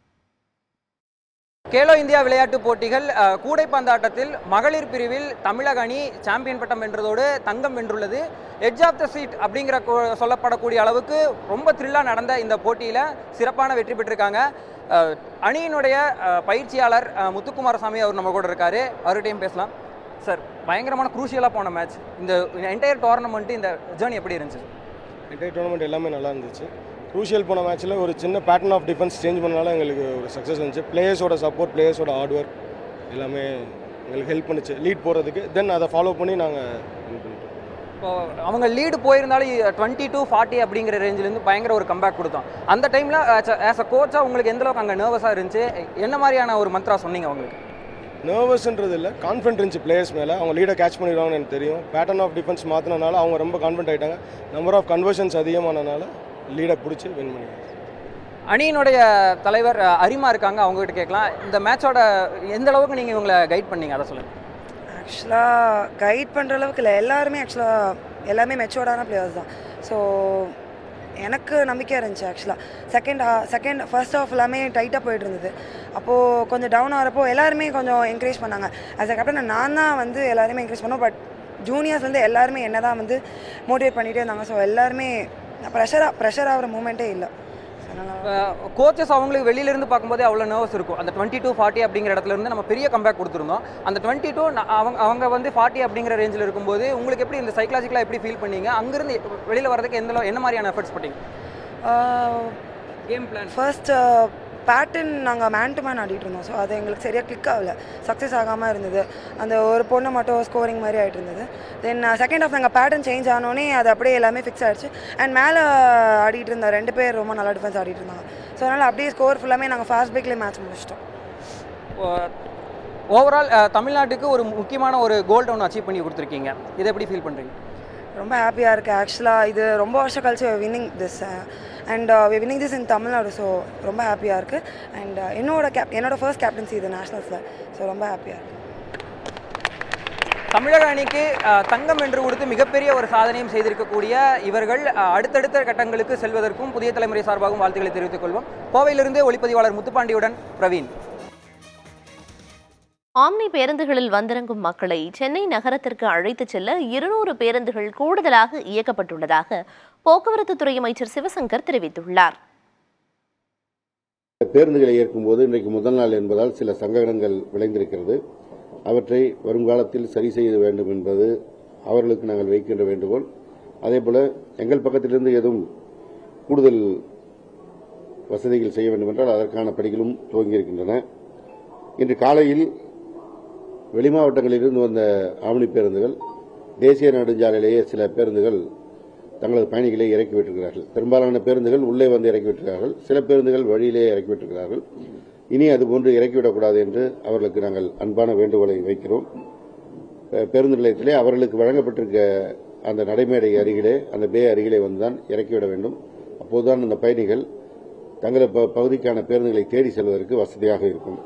கேலோ இந்தியா விளையாட்டுப் போட்டிகள் அஹ், கூடைப்பந்தாட்டத்தில் மகளிர் பிரிவில் தமிழக அணி சாம்பியன் பட்டம் வென்றதோடு தங்கம் வென்றுள்ளது எட்ஜ் ஆஃப் த சீட் அப்படிங்கிற கொ- சொல்லப்படக்கூடிய அளவுக்கு ரொம்ப த்ரில்லாக நடந்த இந்த போட்டியில் சிறப்பான வெற்றி பெற்றிருக்காங்க அஹ், அணியினுடைய அஹ், பயிற்சியாளர் அஹ், முத்துக்குமாரசாமி அவர் நம்ம கூட இருக்காரு அவர்கிட்டையும் பேசலாம் சார் பயங்கரமான குரூஷியலாக போன மேட்ச் இந்த என்டையர் டோர்னமெண்ட் இந்த ஜேர்னி எப்படி இருந்துச்சு என்டையர் டோர்னமெண்ட் எல்லாமே நல்லா இருந்துச்சு க்ரூஷியல் போன மேட்ச்சில் ஒரு சின்ன பேட்டர்ன் ஆஃப் டிஃபென்ஸ் சேஞ்ச் பண்ணனால எங்களுக்கு ஒரு சக்ஸஸ் இருந்துச்சு பிளேயர்ஸோட சப்போர்ட் பிளேயர்ஸோட ஹார்ட் ஒர்க் எல்லாமே எங்களுக்கு ஹெல்ப் பண்ணுச்சு லீட் போகிறதுக்கு தென் அதை ஃபாலோ பண்ணி நாங்கள் இப்போ அவங்க லீடு போயிருந்தாலும் டுவெண்ட்டி டு ஃபார்ட்டி அப்படிங்கிற ரேஞ்சிலேருந்து பயங்கர ஒரு கம்பேக் கொடுத்தோம் அந்த டைமில் ஆஸ் அ கோச்சாக உங்களுக்கு எந்த அளவுக்கு அங்கே நர்வஸாக இருந்துச்சு என்ன மாதிரியான ஒரு மந்த்ரா சொன்னீங்க அவங்களுக்கு நர்வஸ்ன்றது இல்லை கான்ஃபிடென்ட் இருந்துச்சு பிளேயர்ஸ் மேலே அவங்க லீடை கேட்ச் பண்ணிடுவாங்கன்னு எனக்கு தெரியும் பேட்டர்ன் ஆஃப் டிஃபென்ஸ் மாற்றினால அவங்க ரொம்ப கான்ஃபிடென்ட் ஆகிட்டாங்க நம்பர் ஆஃப் கன்வர்ஷன்ஸ் அதிகமானனால லீடை பிடிச்சி வின் பண்ணி அணியினுடைய தலைவர் அஹ், அரிமா இருக்காங்க அவங்ககிட்ட கேட்கலாம் இந்த மேட்சோட எந்த அளவுக்கு நீங்கள் இவங்களை கைட் பண்ணீங்க அதை சொல்லுங்கள் ஆக்சுவலாக கைட் பண்ணுற அளவுக்கு இல்லை எல்லாருமே ஆக்சுவலாக எல்லாமே மெச்சோர்டான பிளேயர்ஸ் தான் ஸோ எனக்கு நம்பிக்கையாக இருந்துச்சு ஆக்சுவலாக செகண்ட் செகண்ட் ஃபர்ஸ்ட் ஆஃப் எல்லாமே டைட்டாக போயிட்டு இருந்தது அப்போது கொஞ்சம் டவுன் ஆகிறப்போ எல்லாருமே கொஞ்சம் என்கரேஜ் பண்ணாங்க ஆஸ் அ கேப்டன் நான் தான் வந்து எல்லாருமே என்கரேஜ் பண்ணோம் பட் ஜூனியர்ஸ் வந்து எல்லாருமே என்ன தான் வந்து மோட்டிவேட் பண்ணிகிட்டே இருந்தாங்க ஸோ எல்லாருமே ப்ரெஷராக ப்ரெஷர் ஆகிற மூமெண்ட்டே இல்லை கோச்சஸ் அவங்களுக்கு வெளியிலேருந்து பார்க்கும்போதே அவ்வளோ நர்வஸ் இருக்கும் அந்த டுவெண்ட்டி டூ ஃபார்ட்டி அப்படிங்கிற இடத்துல இருந்து நம்ம பெரிய கம்பேக் கொடுத்துருந்தோம் அந்த டுவெண்ட்டி டூ அவங்க அவங்க வந்து ஃபார்ட்டி அப்படிங்கிற ரேஞ்சில் இருக்கும்போது உங்களுக்கு எப்படி இந்த சைக்காலஜிக்கலாக எப்படி ஃபீல் பண்ணீங்க அங்கேருந்து வெளியில் வரதுக்கு எந்த அளவு- என்ன மாதிரியான எஃபர்ட்ஸ் போட்டீங்க கேம் பிளான் ஃபர்ஸ்ட் பேட்டர்ன் நாங்கள் மேன் டு மேன் ஆடிட்டு இருந்தோம் ஸோ அது எங்களுக்கு சரியாக கிளிக் ஆகல சக்ஸஸ் ஆகாமல் இருந்தது அந்த ஒரு பொண்ணு மட்டும் ஸ்கோரிங் மாதிரி ஆகிட்டு இருந்தது தென் செகண்ட் ஆஃப் நாங்கள் பேட்டர்ன் சேஞ்ச் ஆனோடனே அது அப்படியே எல்லாமே ஃபிக்ஸ் ஆயிடுச்சு அண்ட் மேலே ஆடிட்டு இருந்த ரெண்டு பேர் ரொம்ப நல்லா டிஃபென்ஸ் ஆடிட்டு இருந்தாங்க ஸோ அதனால் அப்படியே ஸ்கோர் ஃபுல்லாமே நாங்கள் ஃபாஸ்ட் பிரேக்லேயே மேட்ச் முடிச்சிட்டோம் ஓவரால் தமிழ்நாட்டுக்கு ஒரு முக்கியமான ஒரு கோல்டு ஒன்று அச்சீவ் பண்ணி கொடுத்துருக்கீங்க இதை எப்படி ஃபீல் பண்ணுறீங்க ரொம்ப ஹாப்பியாக இருக்குது ஆக்சுவலாக இது ரொம்ப வருஷம் கழிச்சு winning this and winning this in Tamil Nadu so ரொம்ப ஹாப்பியாக இருக்குது அண்ட் என்னோட கேப் என்னோட ஃபர்ஸ்ட் கேப்டன்சி இது நேஷனல்ஸில் ஸோ ரொம்ப ஹாப்பியாக இருக்குது தமிழக அணிக்கு அஹ், தங்கம் வென்று கொடுத்து மிகப்பெரிய ஒரு சாதனையும் செய்திருக்கக்கூடிய இவர்கள் அஹ், அடுத்தடுத்த கட்டங்களுக்கு செல்வதற்கும் புதிய தலைமுறை சார்பாகவும் வாழ்த்துக்களை தெரிவித்துக் கொள்வோம் கோவையிலிருந்து ஒளிப்பதிவாளர் முத்துப்பாண்டியுடன் பிரவீன் ஆம்னி பேருந்துகளில் வந்திறங்கும் மக்களை சென்னை நகரத்திற்கு அழைத்துச் செல்ல இருநூறு பேருந்துகள் கூடுதலாக இயக்கப்பட்டுள்ளதாக போக்குவரத்து துறை அமைச்சர் சிவசங்கர் தெரிவித்துள்ளார் பேருந்துகளை இயக்கும்போது இன்றைக்கு முதல் நாள் என்பதால் சில சங்கடங்கள் விளைந்திருக்கிறது அவற்றை வருங்காலத்தில் சரி செய்ய வேண்டும் என்பது அவர்களுக்கு நாங்கள் வைக்கின்ற வேண்டுகோள் அதேபோல எங்கள் பக்கத்திலிருந்து எதுவும் கூடுதல் வசதிகள் செய்ய வேண்டும் என்றால் அதற்கான பணிகளும் துவங்கியிருக்கின்றன இன்று காலையில் வெளிமாவட்டங்களிலிருந்து வந்த ஆவணி பேருந்துகள் தேசிய நெடுஞ்சாலையிலேயே சில பேருந்துகள் தங்களது பயணிகளை இறக்கி விட்டிருக்கிறார்கள் பெரும்பாலான பேருந்துகள் உள்ளே வந்து இறக்கி விட்டிருக்கிறார்கள் சில பேருந்துகள் வழியிலேயே இறக்கி விட்டிருக்கிறார்கள் இனி அதுபோன்று இறக்கிவிடக்கூடாது என்று அவர்களுக்கு நாங்கள் அன்பான வேண்டுகோளை வைக்கிறோம் பே- பேருந்து நிலையத்திலே அவர்களுக்கு வழங்கப்பட்டிருக்க அந்த நடைமேடை அருகிலே அந்த பே அருகிலே வந்துதான் இறக்கிவிட வேண்டும் அப்போதுதான் அந்த பயணிகள் தங்களது ப- பகுதிக்கான பேருந்துகளை தேடி செல்வதற்கு வசதியாக இருக்கும்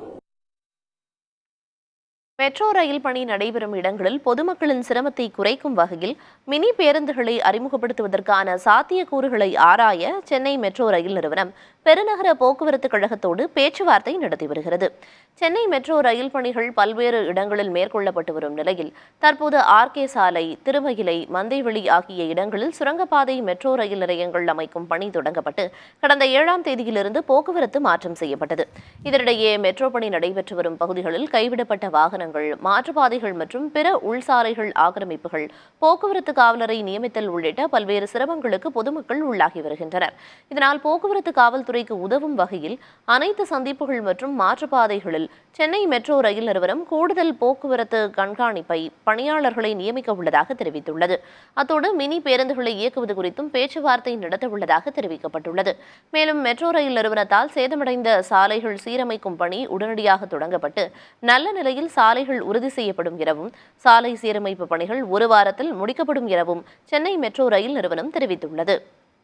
மெட்ரோ ரயில் பணி நடைபெறும் இடங்களில் பொதுமக்களின் சிரமத்தை குறைக்கும் வகையில் மினி பேருந்துகளை அறிமுகப்படுத்துவதற்கான சாத்தியக்கூறுகளை ஆராய சென்னை மெட்ரோ ரயில் நிறுவனம் பெருநகர போக்குவரத்து கழகத்தோடு பேச்சுவார்த்தை நடத்தி வருகிறது சென்னை மெட்ரோ ரயில் பணிகள் பல்வேறு இடங்களில் மேற்கொள்ளப்பட்டு வரும் நிலையில் தற்போது ஆர்கே சாலை திருமயிலை மந்தைவெளி ஆகிய இடங்களில் சுரங்கப்பாதை மெட்ரோ ரயில் நிலையங்கள் அமைக்கும் பணி தொடங்கப்பட்டு கடந்த ஏழாம் தேதியிலிருந்து போக்குவரத்து மாற்றம் செய்யப்பட்டது இதனிடையே மெட்ரோ பணி நடைபெற்று வரும் பகுதிகளில் கைவிடப்பட்ட வாகனங்கள் மாற்றுப்பாதைகள் மற்றும் பிற உள்சாலைகள் ஆக்கிரமிப்புகள் போக்குவரத்து காவலரை நியமித்தல் உள்ளிட்ட பல்வேறு சிரமங்களுக்கு பொதுமக்கள் உள்ளாகி வருகின்றனர் இதனால் போக்குவரத்து காவல்துறைக்கு உதவும் வகையில் அனைத்து சந்திப்புகள் மற்றும் மாற்றுப்பாதைகளில் சென்னை மெட்ரோ ரயில் நிறுவனம் கூடுதல் போக்குவரத்து கண்காணிப்பை பணியாளர்களை நியமிக்க உள்ளதாக தெரிவித்துள்ளது அத்தோடு மினி பேருந்துகளை இயக்குவது குறித்தும் பேச்சுவார்த்தை நடத்த உள்ளதாக தெரிவிக்கப்பட்டுள்ளது மேலும் மெட்ரோ ரயில் நிறுவனத்தால் சேதமடைந்த சாலைகள் சீரமைக்கும் பணி உடனடியாக தொடங்கப்பட்டு நல்ல நிலையில் சாலைகள் உறுதி செய்யப்படும் எனவும் சாலை சீரமைப்பு பணிகள் ஒரு வாரத்தில் முடிக்கப்படும் எனவும் சென்னை மெட்ரோ ரயில் நிறுவனம் தெரிவித்துள்ளது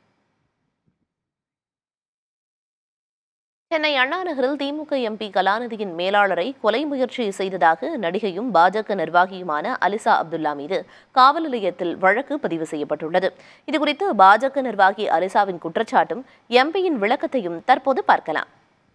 சென்னை அண்ணா நகரில் திமுக எம்பி கலாநிதியின் மேலாளரை கொலை முயற்சி செய்ததாக நடிகையும் பாஜக நிர்வாகியுமான அலிசா அப்துல்லா மீது காவல் நிலையத்தில் வழக்கு பதிவு செய்யப்பட்டுள்ளது இதுகுறித்து பாஜக நிர்வாகி அலிசாவின் குற்றச்சாட்டும் எம்பியின் விளக்கத்தையும் தற்போது பார்க்கலாம்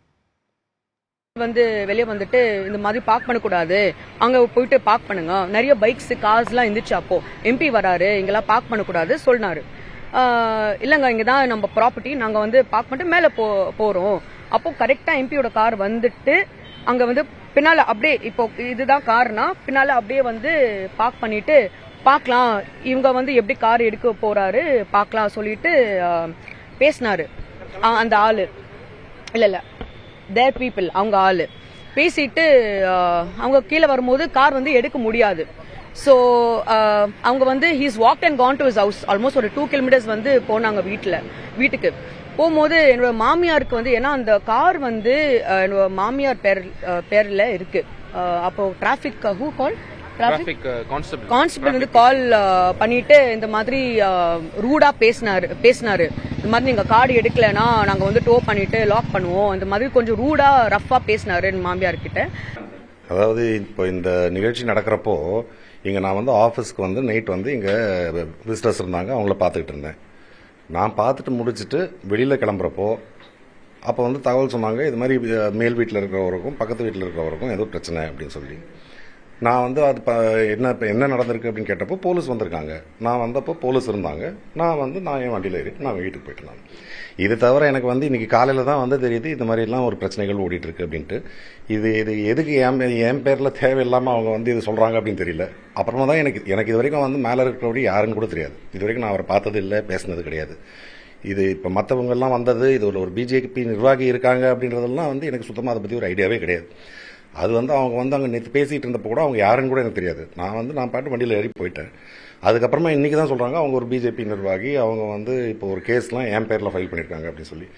வந்து வெளியே வந்துட்டு இந்த மாதிரி பார்க் பண்ணக்கூடாது அங்க போயிட்டு பார்க் பண்ணுங்க நிறைய பைக்ஸ் கார்ஸ்லாம் இருந்துச்சு அப்போ எம்பி வராரு இங்கெல்லாம் பார்க் பண்ணக்கூடாது சொன்னாரு ஆஹ் இல்லைங்க இங்கே தான் நம்ம ப்ராப்பர்ட்டி நாங்கள் வந்து பார்க் பண்ணிட்டு மேலே போ போகிறோம் அப்போ கரெக்டாக எம்பியோட கார் வந்துட்டு அங்கே வந்து பின்னால் அப்படியே இப்போ இதுதான் கார்னா பின்னால் அப்படியே வந்து பார்க் பண்ணிட்டு பார்க்கலாம் இவங்க வந்து எப்படி கார் எடுக்க போறாரு பார்க்கலாம் சொல்லிட்டு ஆஹ் பேசினாரு ஆஹ் அந்த ஆளு இல்ல இல்ல தேர் பீப்புள் அவங்க ஆளு பேசிட்டு ஆஹ், அவங்க கீழே வரும்போது கார் வந்து எடுக்க முடியாது ஸோ அவங்க வந்து his walk and gone to his house almost ஒரு டூ கிலோமீட்டர்ஸ் வந்து போனாங்க வீட்டில் வீட்டுக்கு போகும்போது என்னோட மாமியாருக்கு வந்து ஏன்னா அந்த கார் வந்து ஆஹ், என்னோட மாமியார் பேர் ஆஹ், பேர்ல இருக்கு ஆஹ், அப்போ traffic who call traffic constable constable வந்து கால் பண்ணிட்டு இந்த மாதிரி ரூடா பேசினாரு பேசினாரு இந்த மாதிரி நீங்க கார்டு எடுக்கலைன்னா நாங்க வந்து டோ பண்ணிட்டு லாக் பண்ணுவோம் இந்த மாதிரி கொஞ்சம் ரூடா ரஃபா பேசினாரு என் மாமியார் கிட்ட அதாவது இப்போ இந்த நிகழ்ச்சி நடக்கிறப்போ இங்கே நான் வந்து ஆஃபீஸ்க்கு வந்து நைட் வந்து இங்கே விசிட்டர்ஸ் இருந்தாங்க அவங்கள பார்த்துக்கிட்டு இருந்தேன் நான் பார்த்துட்டு முடிச்சுட்டு வெளியில் கிளம்புறப்போ அப்போ வந்து தகவல் சொன்னாங்க இது மாதிரி அஹ், மேல் வீட்டில் இருக்கிறவருக்கும் பக்கத்து வீட்டில் இருக்கிறவருக்கும் ஏதோ பிரச்சனை அப்படின்னு சொல்லி நான் வந்து அது ப- என்ன இப்போ என்ன நடந்திருக்கு அப்படின்னு கேட்டப்போ போலீஸ் வந்திருக்காங்க நான் வந்தப்போ போலீஸ் இருந்தாங்க நான் வந்து நான் என் வண்டியில் ஏறிட்டு நான் வீட்டுக்கு போயிட்டேன் நான் இது தவிர எனக்கு வந்து இன்னைக்கு காலையில் தான் வந்து தெரியுது இந்த மாதிரிலாம் ஒரு பிரச்சனைகள் ஓடிட்டு இருக்கு அப்படின்ட்டு இது இது எதுக்கு என் பே- என் பேரில் தேவையில்லாமல் அவங்க வந்து இது சொல்கிறாங்க அப்படின்னு தெரியல அப்புறமா தான் எனக்கு எனக்கு இது வரைக்கும் வந்து மேலே இருக்கிறபடி யாருன்னு கூட தெரியாது இது வரைக்கும் நான் அவரை பார்த்தது இல்லை பேசினது கிடையாது இது இப்போ மற்றவங்க எல்லாம் வந்தது இது ஒரு ஒரு பிஜேபி நிர்வாகி இருக்காங்க அப்படின்றதெல்லாம் வந்து எனக்கு சுத்தமாக அதை பற்றி ஒரு ஐடியாவே கிடையாது அது வந்து அவங்க வந்து அங்கே நேற்று பேசிகிட்டு இருந்தப்போ கூட அவங்க யாருன்னு கூட எனக்கு தெரியாது நான் வந்து நான் பாட்டு வண்டியில் ஏறி போயிட்டேன் அதுக்கப்புறமா இன்றைக்கி தான் சொல்கிறாங்க அவங்க ஒரு பிஜேபி நிர்வாகி அவங்க வந்து இப்போ ஒரு கேஸ்லாம் என் பேரில் ஃபைல் பண்ணியிருக்காங்க அப்படின்னு சொல்லி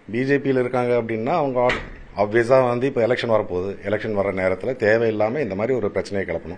பிஜேபியில் இருக்காங்க அப்படின்னா அவங்க ஆப்வியஸாக வந்து இப்போ எலெக்ஷன் வரப்போகுது எலெக்ஷன் வர நேரத்தில் தேவையில்லாமல் இந்த மாதிரி ஒரு பிரச்சனையை கிளப்பணும்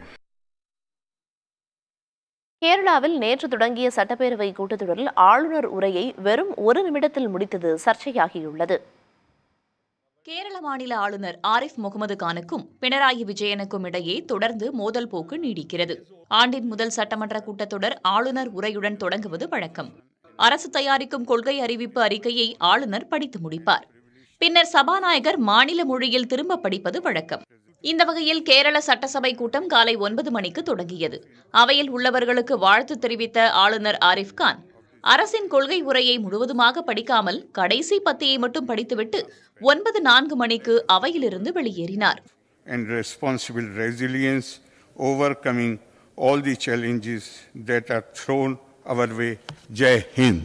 கேரளாவில் நேற்று தொடங்கிய சட்டப்பேரவை கூட்டத்தொடரில் ஆளுநர் உரையை வெறும் ஒரு நிமிடத்தில் முடித்தது சர்ச்சையாகியுள்ளது கேரள மாநில ஆளுநர் ஆரிஃப் முகமது கானுக்கும் பினராயி விஜயனுக்கும் இடையே தொடர்ந்து மோதல் போக்கு நீடிக்கிறது ஆண்டின் முதல் சட்டமன்ற கூட்டத்தொடர் ஆளுநர் உரையுடன் தொடங்குவது வழக்கம் அரசு தயாரிக்கும் கொள்கை அறிவிப்பு அறிக்கையை ஆளுநர் படித்து முடிப்பார் பின்னர் சபாநாயகர் மாநில மொழியில் திரும்ப படிப்பது வழக்கம் இந்த வகையில் கேரள சட்டசபை கூட்டம் காலை ஒன்பது மணிக்கு தொடங்கியது அவையில் உள்ளவர்களுக்கு வாழ்த்து தெரிவித்த ஆளுநர் ஆரிஃப் கான் அரசின் கொள்கை உரையை முழுவதுமாக படிக்காமல் கடைசி பத்தியை மட்டும் படித்துவிட்டு ஒன்பது நான்கு மணிக்கு அவையிலிருந்து வெளியேறினார் and responsible resilience, overcoming all the challenges that are thrown our way. Jai Hind.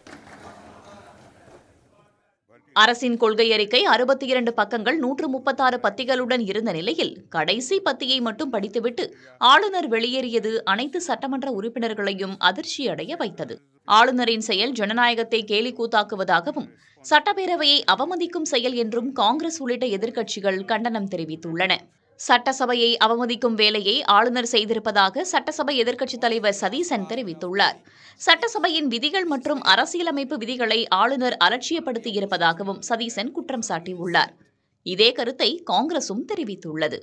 அரசின் கொள்கை அறிக்கை அறுபத்தி இரண்டு பக்கங்கள் நூற்று முப்பத்தாறு பத்திகளுடன் இருந்த நிலையில் கடைசி பத்தியை மட்டும் படித்துவிட்டு ஆளுநர் வெளியேறியது அனைத்து சட்டமன்ற உறுப்பினர்களையும் அதிர்ச்சியடைய வைத்தது ஆளுநரின் செயல் ஜனநாயகத்தை கேலி கூத்தாக்குவதாகவும் சட்டப்பேரவையை அவமதிக்கும் செயல் என்றும் காங்கிரஸ் உள்ளிட்ட எதிர்க்கட்சிகள் கண்டனம் தெரிவித்துள்ளன சட்டசபையை அவமதிக்கும் வேலையை ஆளுநர் செய்திருப்பதாக சட்டசபை எதிர்க்கட்சித் தலைவர் சதீசன் தெரிவித்துள்ளார் சட்டசபையின் விதிகள் மற்றும் அரசியலமைப்பு விதிகளை ஆளுநர் அலட்சியப்படுத்தியிருப்பதாகவும் சதீசன் குற்றம் சாட்டியுள்ளார் இதே கருத்தை காங்கிரசும் தெரிவித்துள்ளது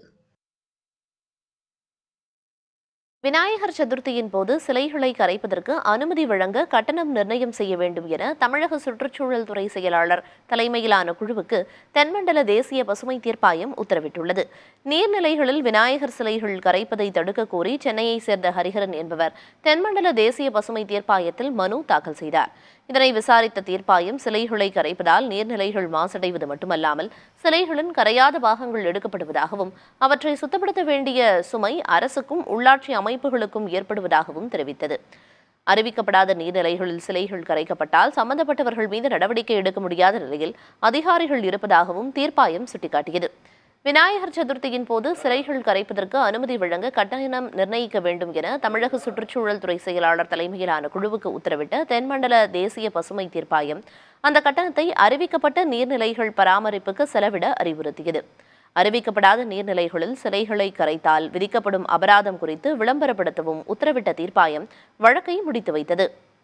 விநாயகர் சதுர்த்தியின் போது சிலைகளை கரைப்பதற்கு அனுமதி வழங்க கட்டணம் நிர்ணயம் செய்ய வேண்டும் என தமிழக சுற்றுச்சூழல் துறை செயலாளர் தலைமையிலான குழுவுக்கு தென்மண்டல தேசிய பசுமை தீர்ப்பாயம் உத்தரவிட்டுள்ளது நீர்நிலைகளில் விநாயகர் சிலைகள் கரைப்பதை தடுக்க கோரி சென்னையைச் சேர்ந்த ஹரிஹரன் என்பவர் தென்மண்டல தேசிய பசுமை தீர்ப்பாயத்தில் மனு தாக்கல் செய்தார் இதனை விசாரித்த தீர்ப்பாயம் சிலைகளை கரைப்பதால் நீர்நிலைகள் மாசடைவது மட்டுமல்லாமல் சிலைகளின் கரையாத பாகங்கள் எடுக்கப்படுவதாகவும் அவற்றை சுத்தப்படுத்த வேண்டிய சுமை அரசுக்கும் உள்ளாட்சி அமைப்புகளுக்கும் ஏற்படுவதாகவும் தெரிவித்தது அறிவிக்கப்படாத நீர்நிலைகளில் சிலைகள் கரைக்கப்பட்டால் சம்பந்தப்பட்டவர்கள் மீது நடவடிக்கை எடுக்க முடியாத நிலையில் அதிகாரிகள் இருப்பதாகவும் தீர்ப்பாயம் சுட்டிக்காட்டியது விநாயகர் சதுர்த்தியின் போது சிலைகள் கரைப்பதற்கு அனுமதி வழங்க கட்டணம் நிர்ணயிக்க வேண்டும் என தமிழக சுற்றுச்சூழல் துறை செயலாளர் தலைமையிலான குழுவுக்கு உத்தரவிட்ட தென்மண்டல தேசிய பசுமை தீர்ப்பாயம் அந்த கட்டணத்தை அறிவிக்கப்பட்ட நீர்நிலைகள் பராமரிப்புக்கு செலவிட அறிவுறுத்தியது அறிவிக்கப்படாத நீர்நிலைகளில் சிலைகளை கரைத்தால் விதிக்கப்படும் அபராதம் குறித்து விளம்பரப்படுத்தவும் உத்தரவிட்ட தீர்ப்பாயம் வழக்கை முடித்து வைத்தது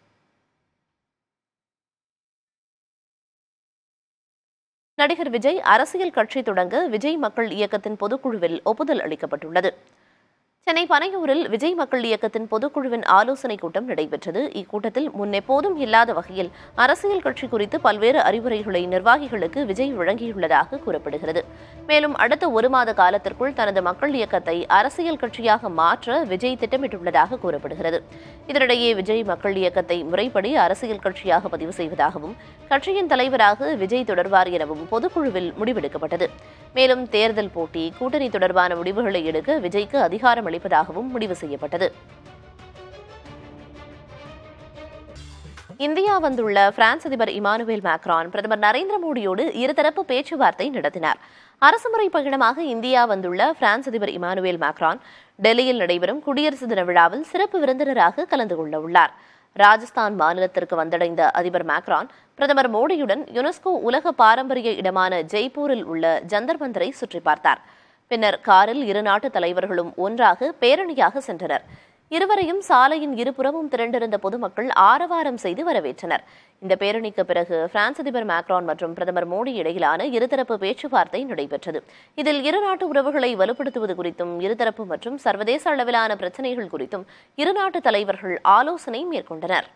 நடிகர் விஜய் அரசியல் கட்சி தொடங்க விஜய் மக்கள் இயக்கத்தின் பொதுக்குழுவில் ஒப்புதல் அளிக்கப்பட்டுள்ளது சென்னை பனையூரில் விஜய் மக்கள் இயக்கத்தின் பொதுக்குழுவின் ஆலோசனைக் கூட்டம் நடைபெற்றது இக்கூட்டத்தில் முன்னெப்போதும் இல்லாத வகையில் அரசியல் கட்சி குறித்து பல்வேறு அறிவுரைகளை நிர்வாகிகளுக்கு விஜய் வழங்கியுள்ளதாக கூறப்படுகிறது மேலும் அடுத்த ஒரு மாத காலத்திற்குள் தனது மக்கள் இயக்கத்தை அரசியல் கட்சியாக மாற்ற விஜய் திட்டமிட்டுள்ளதாக கூறப்படுகிறது இதனிடையே விஜய் மக்கள் இயக்கத்தை முறைப்படி அரசியல் கட்சியாக பதிவு செய்வதாகவும் கட்சியின் தலைவராக விஜய் தொடர்வார் எனவும் பொதுக்குழுவில் முடிவெடுக்கப்பட்டது மேலும் தேர்தல் போட்டி கூட்டணி தொடர்பான முடிவுகளை எடுக்க விஜய்க்கு அதிகாரம் அளிப்பதாகவும் முடிவு செய்யப்பட்டது இந்தியா வந்துள்ள பிரான்ஸ் அதிபர் இமானுவேல் மேக்ரான் பிரதமர் நரேந்திர மோடியோடு இருதரப்பு பேச்சுவார்த்தை நடத்தினார் அரசுமுறை பயணமாக இந்தியா வந்துள்ள பிரான்ஸ் அதிபர் இமானுவேல் மேக்ரான் டெல்லியில் நடைபெறும் குடியரசு தின விழாவில் சிறப்பு விருந்தினராக கலந்து கொள்ள உள்ளார் ராஜஸ்தான் மாநிலத்திற்கு வந்தடைந்த அதிபர் மேக்ரான் பிரதமர் மோடியுடன் யுனெஸ்கோ உலக பாரம்பரிய இடமான ஜெய்ப்பூரில் உள்ள ஜந்தர் மந்தரை சுற்றி பார்த்தார் பின்னர் காரில் இரு நாட்டு தலைவர்களும் ஒன்றாக பேரணியாக சென்றனர் இருவரையும் சாலையின் இருபுறமும் திரண்டிருந்த பொதுமக்கள் ஆரவாரம் செய்து வரவேற்றனர் இந்த பேரணிக்கு பிறகு பிரான்ஸ் அதிபர் மேக்ரான் மற்றும் பிரதமர் மோடி இடையிலான இருதரப்பு பேச்சுவார்த்தை நடைபெற்றது இதில் இரு நாட்டு உறவுகளை வலுப்படுத்துவது குறித்தும் இருதரப்பு மற்றும் சர்வதேச அளவிலான பிரச்சினைகள் குறித்தும் இரு நாட்டு தலைவர்கள் ஆலோசனை மேற்கொண்டனர்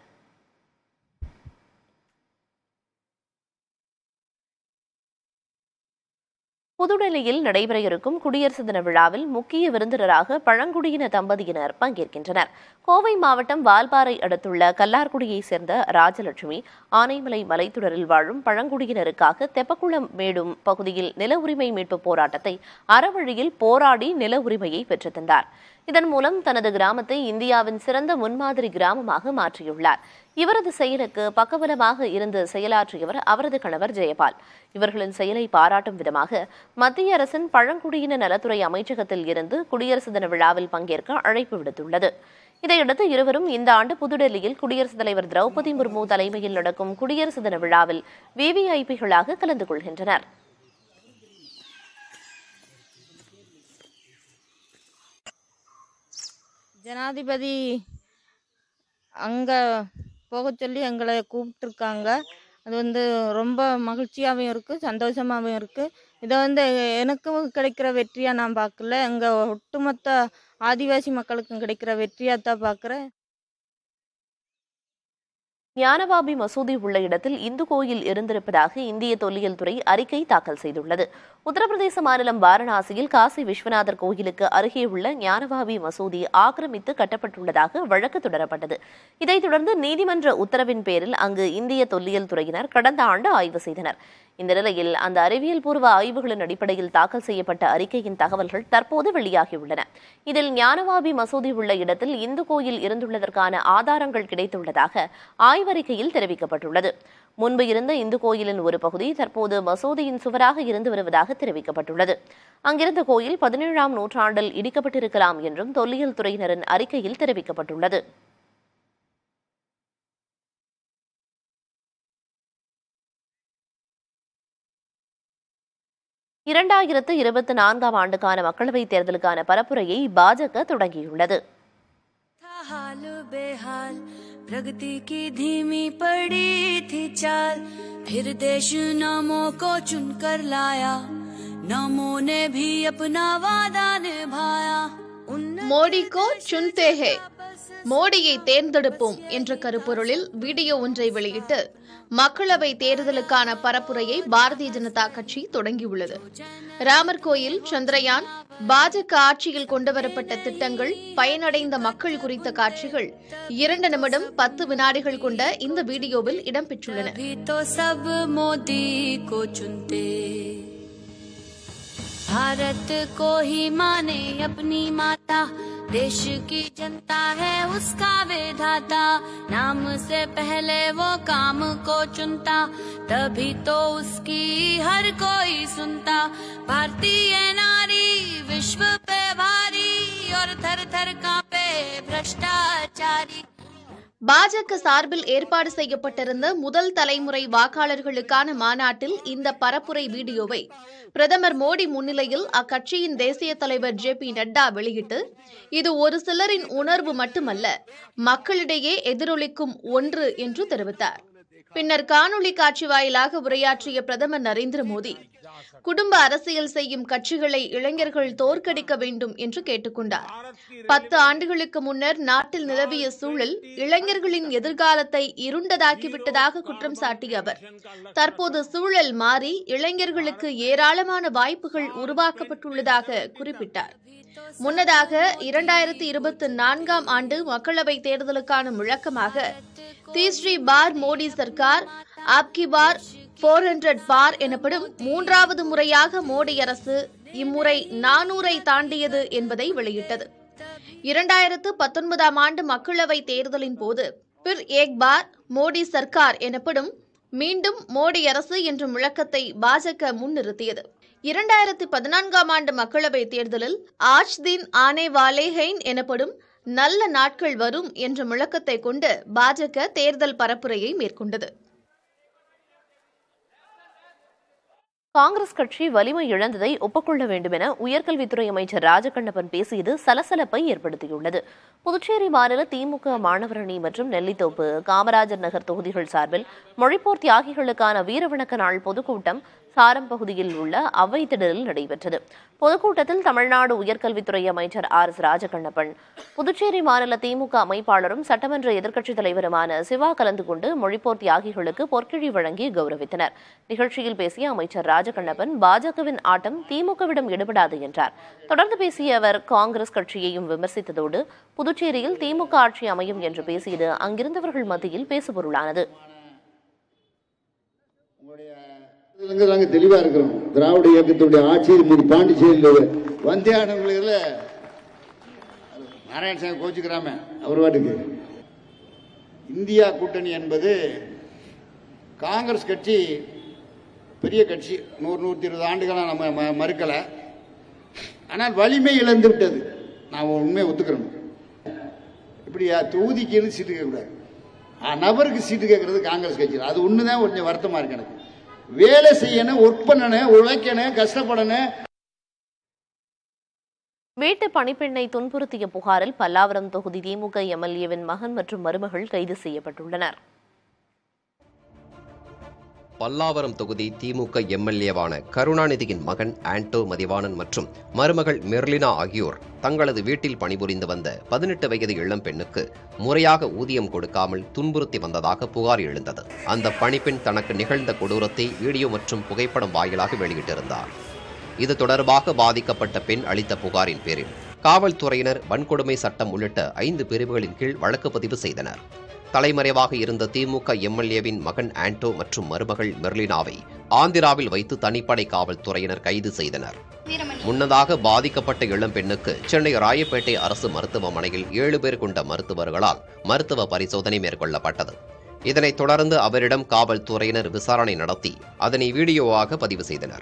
புதுடெல்லியில் நடைபெற இருக்கும் குடியரசு தின விழாவில் முக்கிய விருந்தினராக பழங்குடியின தம்பதியினர் பங்கேற்கின்றனர் கோவை மாவட்டம் வால்பாறை அடுத்துள்ள கல்லார்குடியைச் சேர்ந்த ராஜலட்சுமி ஆனைமலை மலைத்தொடரில் வாழும் பழங்குடியினருக்காக தெப்பக்குளம் மேடும் பகுதியில் நில உரிமை மீட்பு போராட்டத்தை அறவழியில் போராடி நில உரிமையை பெற்றுத் தந்தார் இதன் மூலம் தனது கிராமத்தை இந்தியாவின் சிறந்த முன்மாதிரி கிராமமாக மாற்றியுள்ளார் இவரது செயலுக்கு பக்கபலமாக இருந்து செயலாற்றியவர் அவரது கணவர் ஜெயபால் இவர்களின் செயலை பாராட்டும் விதமாக மத்திய அரசின் பழங்குடியின நலத்துறை அமைச்சகத்தில் இருந்து குடியரசு தின விழாவில் பங்கேற்க அழைப்பு விடுத்துள்ளது இதையடுத்து இருவரும் இந்த ஆண்டு புதுடெல்லியில் குடியரசுத் தலைவர் திரௌபதி முர்மு தலைமையில் நடக்கும் குடியரசு தின விழாவில் விவிஐபிகளாக கலந்து கொள்கின்றனர் ஜனாதிபதி அங்கே போக சொல்லி எங்களை கூப்பிட்டுருக்காங்க அது வந்து ரொம்ப மகிழ்ச்சியாகவும் இருக்குது சந்தோஷமாகவும் இருக்குது இதை வந்து எனக்கும் கிடைக்கிற வெற்றியாக நான் பார்க்கல எங்கள் ஒட்டுமொத்த ஆதிவாசி மக்களுக்கும் கிடைக்கிற வெற்றியாக தான் பார்க்குறேன் ஞானவாபி மசூதி உள்ள இடத்தில் இந்து கோயில் இருந்திருப்பதாக இந்திய தொல்லியல் துறை அறிக்கை தாக்கல் செய்துள்ளது உத்தரப்பிரதேச மாநிலம் வாரணாசியில் காசி விஸ்வநாதர் கோயிலுக்கு அருகே உள்ள ஞானவாபி மசூதி ஆக்கிரமித்து கட்டப்பட்டுள்ளதாக வழக்கு தொடரப்பட்டது இதைத் தொடர்ந்து நீதிமன்ற உத்தரவின் பேரில் அங்கு இந்திய தொல்லியல் துறையினர் கடந்த ஆண்டு ஆய்வு செய்தனர் இந்த நிலையில் அந்த அறிவியல் பூர்வ ஆய்வுகளின் அடிப்படையில் தாக்கல் செய்யப்பட்ட அறிக்கையின் தகவல்கள் தற்போது வெளியாகியுள்ளன இதில் ஞானவாபி மசூதி உள்ள இடத்தில் இந்து கோயில் இருந்துள்ளதற்கான ஆதாரங்கள் கிடைத்துள்ளதாக ஆய்வறிக்கையில் தெரிவிக்கப்பட்டுள்ளது முன்பு இருந்த இந்து கோயிலின் ஒரு பகுதி தற்போது மசூதியின் சுவராக இருந்து வருவதாக தெரிவிக்கப்பட்டுள்ளது அங்கிருந்த கோயில் பதினேழாம் நூற்றாண்டில் இடிக்கப்பட்டிருக்கலாம் என்றும் தொல்லியல் துறையினரின் அறிக்கையில் தெரிவிக்கப்பட்டுள்ளது இரண்டாயிரத்து இருபத்தி நான்காம் ஆண்டுக்கான மக்களவைத் தேர்தலுக்கான பரப்புரையை பாஜக தொடங்கியுள்ளது हाल बेहाल प्रगति की धीमी पड़ी थी चाल फिर देश नामों को चुनकर लाया नामों ने भी अपना वादा निभाया மோடிக்கோ சுன்தே ஹே மோடியை தேர்ந்தெடுப்போம் என்ற கருப்பொருளில் வீடியோ ஒன்றை வெளியிட்டு மக்களவை தேர்தலுக்கான பரப்புரையை பாரதிய ஜனதா கட்சி தொடங்கியுள்ளது ராமர் கோயில் சந்திரயான் பாஜக ஆட்சியில் கொண்டுவரப்பட்ட திட்டங்கள் பயனடைந்த மக்கள் குறித்த காட்சிகள் இரண்டு நிமிடம் பத்து வினாடிகள் கொண்ட இந்த வீடியோவில் இடம்பெற்றுள்ளன भी तो सब मोदी को चुनते भारत को ही माने अपनी माता देश की जनता है उसका विधाता नाम से पहले वो काम को चुनता तभी तो उसकी हर कोई सुनता भारतीय नारी विश्व पे भारी और थर थर कांपे भ्रष्टाचारी பாஜக சார்பில் ஏற்பாடு செய்யப்பட்டிருந்த முதல் தலைமுறை வாக்காளர்களுக்கான மாநாட்டில் இந்த பரப்புரை வீடியோவை பிரதமர் மோடி முன்னிலையில் அக்கட்சியின் தேசிய தலைவர் ஜே பி நட்டா வெளியிட்டு இது ஒரு சிலரின் உணர்வு மட்டுமல்ல மக்களிடையே எதிரொலிக்கும் ஒன்று என்று தெரிவித்தார் பின்னர் காணொலி காட்சி வாயிலாக உரையாற்றிய பிரதமர் நரேந்திர மோடி குடும்ப அரசியல் செய்யும் கட்சிகளை இளைஞர்கள் தோற்கடிக்க வேண்டும் என்று கேட்டுக்கொண்டார் பத்து ஆண்டுகளுக்கு முன்னர் நாட்டில் நிலவிய சூழல் இளைஞர்களின் எதிர்காலத்தை இருண்டதாக்கிவிட்டதாக குற்றம் சாட்டிய அவர் தற்போது சூழல் மாறி இளைஞர்களுக்கு ஏராளமான வாய்ப்புகள் உருவாக்கப்பட்டுள்ளதாக குறிப்பிட்டார் முன்னதாக இரண்டாயிரத்தி இருபத்தி நான்காம் ஆண்டு மக்களவைத் தேர்தலுக்கான முழக்கமாக தீஸ்ரீ பார் மோடி சர்க்கார் ஆப்கி பார் போர் ஹண்ட்ரட் பார் எனப்படும் மூன்றாவது முறையாக மோடி அரசு இம்முறை நானூரை தாண்டியது என்பதை வெளியிட்டது இரண்டாயிரத்து பத்தொன்பதாம் ஆண்டு மக்களவைத் தேர்தலின் போது பிர் ஏக் பார் மோடி சர்க்கார் எனப்படும் மீண்டும் மோடி அரசு என்ற முழக்கத்தை பாஜக முன்னிறுத்தியது இரண்டாயிரத்தி பதினான்காம் ஆண்டு மக்களவைத் தேர்தலில் ஆஜ் தின் ஆனே வாலே ஹெயின் எனப்படும் நல்ல நாட்கள் வரும் என்ற முழக்கத்தை கொண்டு பாஜக தேர்தல் பரப்புரையை மேற்கொண்டது காங்கிரஸ் கட்சி வலிமை இழந்ததை ஒப்புக்கொள்ள வேண்டும் என உயர்கல்வித்துறை அமைச்சர் ராஜகண்ணப்பன் பேசியது சலசலப்பை ஏற்படுத்தியுள்ளது புதுச்சேரி மாநில திமுக மாணவர் அணி மற்றும் நெல்லித்தோப்பு காமராஜர் நகர் தொகுதிகள் சார்பில் மொழிப்போர் தியாகிகளுக்கான வீரவணக்க நாள் பொதுக்கூட்டம் சாரம் பகுதியில் உள்ள அவை திடலில் நடைபெற்றது பொதுக்கூட்டத்தில் தமிழ்நாடு உயர்கல்வித்துறை அமைச்சர் ஆர் எஸ் ராஜகண்ணப்பன் புதுச்சேரி மாநில திமுக அமைப்பாளரும் சட்டமன்ற எதிர்க்கட்சித் தலைவருமான சிவா கலந்து கொண்டு மொழிப்போர் தியாகிகளுக்கு பொற்கிழி வழங்கி கௌரவித்தனர் நிகழ்ச்சியில் பேசிய அமைச்சர் ராஜகண்ணப்பன் பாஜகவின் ஆட்டம் திமுகவிடம் ஈடுபடாது என்றார் தொடர்ந்து பேசிய அவர் காங்கிரஸ் கட்சியையும் விமர்சித்ததோடு புதுச்சேரியில் திமுக ஆட்சி அமையும் என்று பேசியது அங்கிருந்தவர்கள் மத்தியில் பேசுபொருளானது இதுலங்க நாங்க தெளிவா இருக்கிறோம் திராவிட இயக்கத்துடைய ஆட்சி மீது பாண்டிச்சேரியில் வந்தியானவங்கள நாராயணசாமி கோச்சுக்கிறாம அவர் வாட்டுக்கு இந்தியா கூட்டணி என்பது காங்கிரஸ் கட்சி பெரிய கட்சி நூறு நூற்றி இருபது ஆண்டுகளாக நம்ம ம- மறுக்கலை ஆனால் வலிமை இழந்து விட்டது நான் உண்மையை ஒத்துக்கிறோம் இப்படி இப்படியா தொகுதிக்குன்னு சீட்டு கேட்கக்கூடாது ஆ, நபருக்கு சீட்டு கேட்கறது காங்கிரஸ் கட்சி அது ஒன்று தான் கொஞ்சம் வருத்தமாக இருக்கு எனக்கு வேலை செய்யணும் ஒர்க் பண்ணணும் உழைக்கணும் கஷ்டப்படணும் வீட்டு பணிப்பெண்ணை துன்புறுத்திய புகாரில் பல்லாவரம் தொகுதி திமுக எம்எல்ஏவின் மகன் மற்றும் மருமகள் கைது செய்யப்பட்டுள்ளனர் பல்லாவரம் தொகுதி திமுக எம்எல்ஏவான கருணாநிதியின் மகன் ஆண்டோ மதிவாணன் மற்றும் மருமகள் மெர்லினா ஆகியோர் தங்களது வீட்டில் பணிபுரிந்து வந்த பதினெட்டு வயது இளம் பெண்ணுக்கு முறையாக ஊதியம் கொடுக்காமல் துன்புறுத்தி வந்ததாக புகார் எழுந்தது அந்த பணிப்பெண் தனக்கு நிகழ்ந்த கொடூரத்தை வீடியோ மற்றும் புகைப்படம் வாயிலாக வெளியிட்டிருந்தார் இது தொடர்பாக பாதிக்கப்பட்ட பெண் அளித்த புகாரின் பேரில் காவல்துறையினர் வன்கொடுமை சட்டம் உள்ளிட்ட ஐந்து பிரிவுகளின் கீழ் வழக்கு பதிவு செய்தனர் தலைமறைவாக இருந்த திமுக எம்எல்ஏவின் மகன் ஆண்டோ மற்றும் மருமகள் மெர்லினாவை ஆந்திராவில் வைத்து தனிப்படை காவல்துறையினர் கைது செய்தனர் முன்னதாக பாதிக்கப்பட்ட இளம் பெண்ணுக்கு சென்னை ராயப்பேட்டை அரசு மருத்துவமனையில் ஏழு பேர் கொண்ட மருத்துவர்களால் மருத்துவ பரிசோதனை மேற்கொள்ளப்பட்டது இதனைத் தொடர்ந்து அவரிடம் காவல்துறையினர் விசாரணை நடத்தி அதனை வீடியோவாக பதிவு செய்தனர்